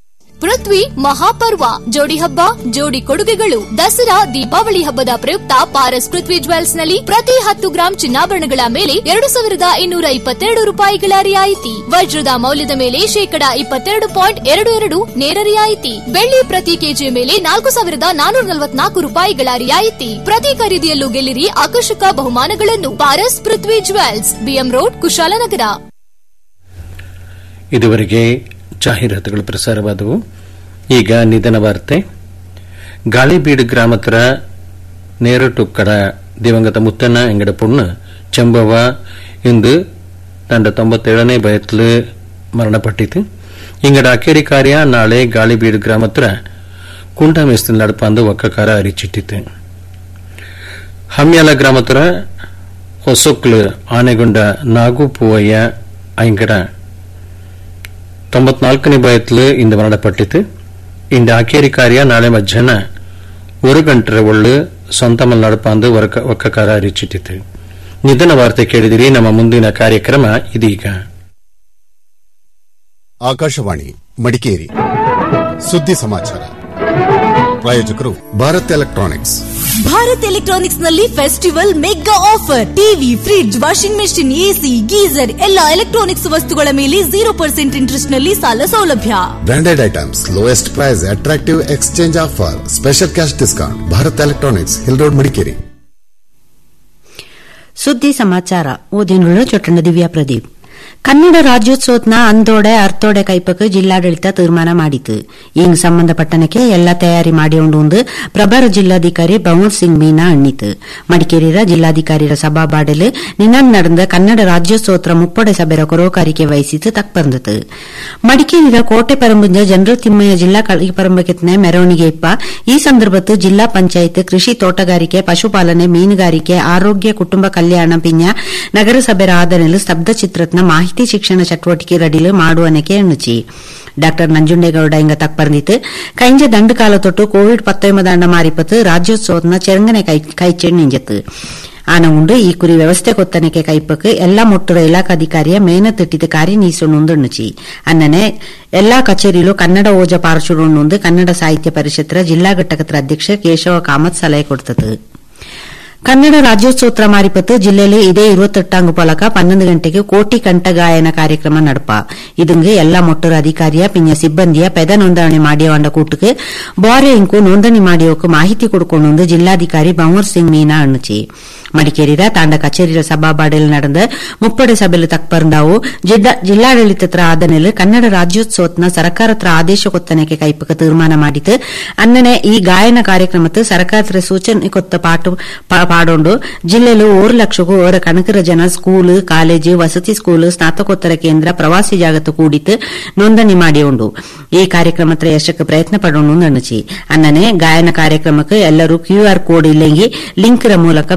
ಪೃಥ್ವಿ ಮಹಾಪರ್ವ ಜೋಡಿ ಹಬ್ಬ ಜೋಡಿ ಕೊಡುಗೆಗಳು ದಸರಾ ದೀಪಾವಳಿ ಹಬ್ಬದ ಪ್ರಯುಕ್ತ ಪಾರಸ್ ಪೃಥ್ವಿ ಜ್ವೆಲ್ಸ್ ನಲ್ಲಿ ಪ್ರತಿ ಹತ್ತು ಗ್ರಾಂ ಚಿನ್ನಾಭರಣಗಳ ಮೇಲೆ ಎರಡು ಸಾವಿರದ ಇನ್ನೂರ ಇಪ್ಪತ್ತೆರಡು ರೂಪಾಯಿಗಳ ರಿಯಾಯಿತಿ ವಜ್ರದ ಮೌಲ್ಯದ ಮೇಲೆ ಶೇಕಡಾ ಇಪ್ಪತ್ತೆರಡು ಪಾಯಿಂಟ್ ಎರಡು ಎರಡು ನೇರ ರಿಯಾಯಿತಿ ಬೆಳ್ಳಿ ಪ್ರತಿ ಕೆಜಿ ಮೇಲೆ ನಾಲ್ಕು ಸಾವಿರದ ನಾನೂರ ನಲವತ್ನಾಲ್ಕು ರೂಪಾಯಿಗಳ ರಿಯಾಯಿತಿ ಪ್ರತಿ ಖರೀದಿಯಲ್ಲೂ ಗೆಲ್ಲಿರಿ ಆಕರ್ಷಕ ಬಹುಮಾನಗಳನ್ನು Paras Prithvi jewels BM road Kushalnagar ಇದುವರೆಗೆ ಜಾಹೀರಾತುಗಳು ಪ್ರಸಾರವಾದವು ಈಗ ನಿಧನ ವಾರ್ತೆ ಗಾಳಿಬೀಡು ಗ್ರಾಮತ್ರ ನೇರಟುಕ್ಕಡ ದಿವಂಗತ ಮುತ್ತಣ್ಣ ಎಂಗಡ ಪುಣ್ಣ ಚೆಂಬವ ಇಂದು ತಂಡ ತೊಂಬತ್ತೇಳನೇ ಬಯತ್ಲು ಮರಣಪಟ್ಟಿತು ಇಂಗಡ ಅಕೇರಿ ಕಾರ್ಯ ನಾಳೆ ಗಾಳಿಬೀಡು ಗ್ರಾಮತ್ರ ಕುಂಟ ಮೇಸ್ತಿನ ನಡಪಂದು ಒಕ್ಕಕಾರ ಅರಿಚಿಟ್ಟಿತು ಹಮ್ಯಾಲ ಗ್ರಾಮತ್ರ ಹೊಸೊಕ್ಲು ಆನೆಗೊಂಡ ನಾಗು ಪೂವಯ್ಯ ಐಂಗಡ ತೊಂಬತ್ನಾಲ್ಕನೇ ಬಯತ್ಲು ಇಂದು ಮರಣಪಟ್ಟಿತು ಇಂದು ಅಕೇರಿ ಕಾರ್ಯ ನಾಳೆ ಮಧ್ಯಾಹ್ನ ஒரு ಗಂಟರ ಒಳ್ಳು ಸ್ವಂತ ಮಲ್ನಾಡಪಾಂದು ಒಕ್ಕಕಾರ ಅರಿಚಿಟ್ಟಿತು ನಿಧನ ವಾರ್ತೆ ಕೇಳಿದಿರಿ ನಮ್ಮ ಮುಂದಿನ ಕಾರ್ಯಕ್ರಮ ಇದೀಗ ಆಕಾಶವಾಣಿ ಮಡಿಕೇರಿ ಸುದ್ದಿ ಸಮಾಚಾರ ಪ್ರಾಯೋಜಕರು ಭಾರತ್ ಎಲೆಕ್ಟ್ರಾನಿಕ್ಸ್ ಭಾರತ್ ಎಲೆಕ್ಟ್ರಾನಿಕ್ಸ್ ನಲ್ಲಿ festival mega offer TV fridge washing machine AC geyser ಎಲ್ಲಾ ಎಲೆಕ್ಟ್ರಾನಿಕ್ಸ್ ವಸ್ತುಗಳ ಮೇಲೆ ಜೀರೋ ಪರ್ಸೆಂಟ್ ಇಂಟ್ರೆಸ್ಟ್ ನಲ್ಲಿ ಸಾಲ ಸೌಲಭ್ಯ branded items lowest price attractive exchange offer special cash discount Bharat electronics hill road Madikeri ಸುದ್ದಿ ಸಮಾಚಾರ ಓದಿನುಳ್ಳು ಚೊಟ್ಟಣ ದಿವ್ಯಾ ಪ್ರದೀಪ್ ಕನ್ನಡ ರಾಜ್ಯೋತ್ಸವತ್ನ ಅಂದೋಡೆ ಅರ್ತೋಡೆ ಕೈಪಕ್ ಜಿಲ್ಲಾಡಳಿತ ತೀರ್ಮಾನ ಮಾಡಿತು ಇಂಗ್ ಸಂಬಂಧಪಟ್ಟನಕ್ಕೆ ಎಲ್ಲ ತಯಾರಿ ಮಾಡಿಕೊಂಡು ಪ್ರಭಾರ ಜಿಲ್ಲಾಧಿಕಾರಿ ಭವನ್ ಸಿಂಗ್ ಮೀನಾ ಅಣ್ಣಿತು ಮಡಿಕೇರಿಯ ಜಿಲ್ಲಾಧಿಕಾರಿಯ ಸಭಾಬಾಡಲ್ ನಿನ್ನೆ நடந்த ಕನ್ನಡ ರಾಜ್ಯೋತ್ಸವತ್ರ ಮುಪ್ಪಡೆ ಸಭೆರ ಕೊರೋಕಾರಿಕೆ ವಹಿಸಿತು ತಕ್ಪಂದತು ಮಡಿಕೇರಿಯ ಕೋಟೆ ಪರಂಬುಂಜ ಜನರು ತಿಮ್ಮಯ್ಯ ಜಿಲ್ಲಾ ಪರಂಬಕೆತ್ನ ಮೆರವಣಿಗೆ ಇಪ್ಪ ಈ ಸಂದರ್ಭತ್ತು ಜಿಲ್ಲಾ ಪಂಚಾಯತ್ ಕೃಷಿ ತೋಟಗಾರಿಕೆ ಪಶುಪಾಲನೆ ಮೀನುಗಾರಿಕೆ ಆರೋಗ್ಯ ಕುಟುಂಬ ಕಲ್ಯಾಣ ಪಿಂಜ ನಗರಸಭೆರ ಆದನೆಲು ಸ್ತಬ್ಧ ಚಿತ್ರತ್ನ ಮಾಹಿತಿ ಶಿಕ್ಷಣ ಚಟುವಟಿಕೆ ರಡಿಲು ಮಾಡುವನಕ್ಕೆ ಎಣ್ಣುಚಿ ಡಾ ನಂಜುಂಡೇಗೌಡ ಇಂಗ ತಕ್ಪರ್ನಿತು ಕೈಂಜ ದಂಡು ಕಾಲ ತೊಟ್ಟು ಕೋವಿಡ್ ಪತ್ತೊಂಬತ್ತು ಅಂಡ ಮಾರಿಪತ್ತು ರಾಜ್ಯೋತ್ಸವದ ಚೆರಂಗನೆ ಕೈಚೆಣ್ಣಿಂಜತ್ತು ಆನ ಉಂಡು ಈ ಕುರಿ ವ್ಯವಸ್ಥೆ ಕೊತ್ತನಕ್ಕೆ ಕೈಪಕ್ ಎಲ್ಲಾ ಮುಟ್ಟುರ ಇಲಾಖಾಧಿಕಾರಿಯ ಮೇನತಿಟ್ಟಿತು ಕಾರ್ಯನೀಸುಣ್ಣುಚಿ ಅನ್ನನೆ ಎಲ್ಲಾ ಕಚೇರಿಲು ಕನ್ನಡ ಓಜ ಪಾರ್ಚುಡುಂಡು ಕನ್ನಡ ಸಾಹಿತ್ಯ ಪರಿಷತ್ತರ ಜಿಲ್ಲಾ ಘಟಕದ ಅಧ್ಯಕ್ಷ ಕೇಶವ ಕಾಮತ್ ಸಲಹೆ ಕೊಡ್ತದು ಕನ್ನಡ ರಾಜ್ಯೋತ್ಸವತ್ರ ಮಾರಿಪತ್ತು ಜಿಲ್ಲೆಯಲ್ಲಿ ಇದೇ ഇരുപത്തെട്ടാം ಪೊಲಕ ಪನ್ನೊಂದು ಗಂಟೆಗೆ ಕೋಟಿ ಕಂಠ ಗಾಯನ ಕಾರ್ಯಕ್ರಮ ನಡಪ ಇದಂಗೆ ಎಲ್ಲಾ ಮೊಟ್ಟರ ಅಧಿಕಾರಿಯ ಪಿಂಜ ಸಿಬ್ಬಂದಿಯ ಪೆದ ನೋಂದಣಿ ಮಾಡಿಯವಂಡ ಕೂಟಕ್ಕೆ ಬಾರೆ ಇಂಕು ನೋಂದಣಿ ಮಾಡಿಯೋಕೆ ಮಾಹಿತಿ ಕೊಡ್ಕೊಂಡು ಜಿಲ್ಲಾಧಿಕಾರಿ ಭಂವರ್ ಸಿಂಗ್ ಮೀನಾ ಅಣ್ಣಚಿ ಮಡಿಕೇರಿದ ತಾಂಡ ಕಚೇರಿಯ ಸಭಾಬಾಡಿಯಲ್ಲಿ ನಡೆದ ಮುಪ್ಪಡೆ ಸಭೆಯಲ್ಲಿ ತಕ್ಪರ್ಂದಾವು ಜಿಲ್ಲಾಡಳಿತತ್ರ ಆದನೆಲ್ ಕನ್ನಡ ರಾಜ್ಯೋತ್ಸವತ್ನ ಸರ್ಕಾರತ್ರ ಆದೇಶ ಕೊತ್ತನಕ್ಕೆ ಕೈಪಕ ತೀರ್ಮಾನ ಮಾಡಿತು ಅನ್ನನೆ ಈ ಗಾಯನ ಕಾರ್ಯಕ್ರಮತ್ತು ಸರ್ಕಾರತ್ರ ಸೂಚನೆ ಕೊತ್ತ ಪಾಟು ಪಾಡೊಂಡು ಜಿಲ್ಲೆಲು ಓರು ಲಕ್ಷಕ್ಕೂ ಓರ ಕಣಕರ ಜನ ಸ್ಕೂಲ್ ಕಾಲೇಜು ವಸತಿ ಸ್ಕೂಲ್ ಸ್ನಾತಕೋತ್ತರ ಕೇಂದ್ರ ಪ್ರವಾಸಿ ಜಾಗತ್ತು ಕೂಡಿತು ನೋಂದಣಿ ಮಾಡಿಯುಂಡು ಈ ಕಾರ್ಯಕ್ರಮತ್ರ ಯಶಕ್ಕೆ ಪ್ರಯತ್ನ ಪಡೋಣ ನಣಚಿ ಅನ್ನನೆ ಗಾಯನ ಕಾರ್ಯಕ್ರಮಕ್ಕೆ ಎಲ್ಲರೂ ಕ್ಯೂಆರ್ ಕೋಡ್ ಇಲ್ಲೆಂಗಿ ಲಿಂಕ್ ಮೂಲಕ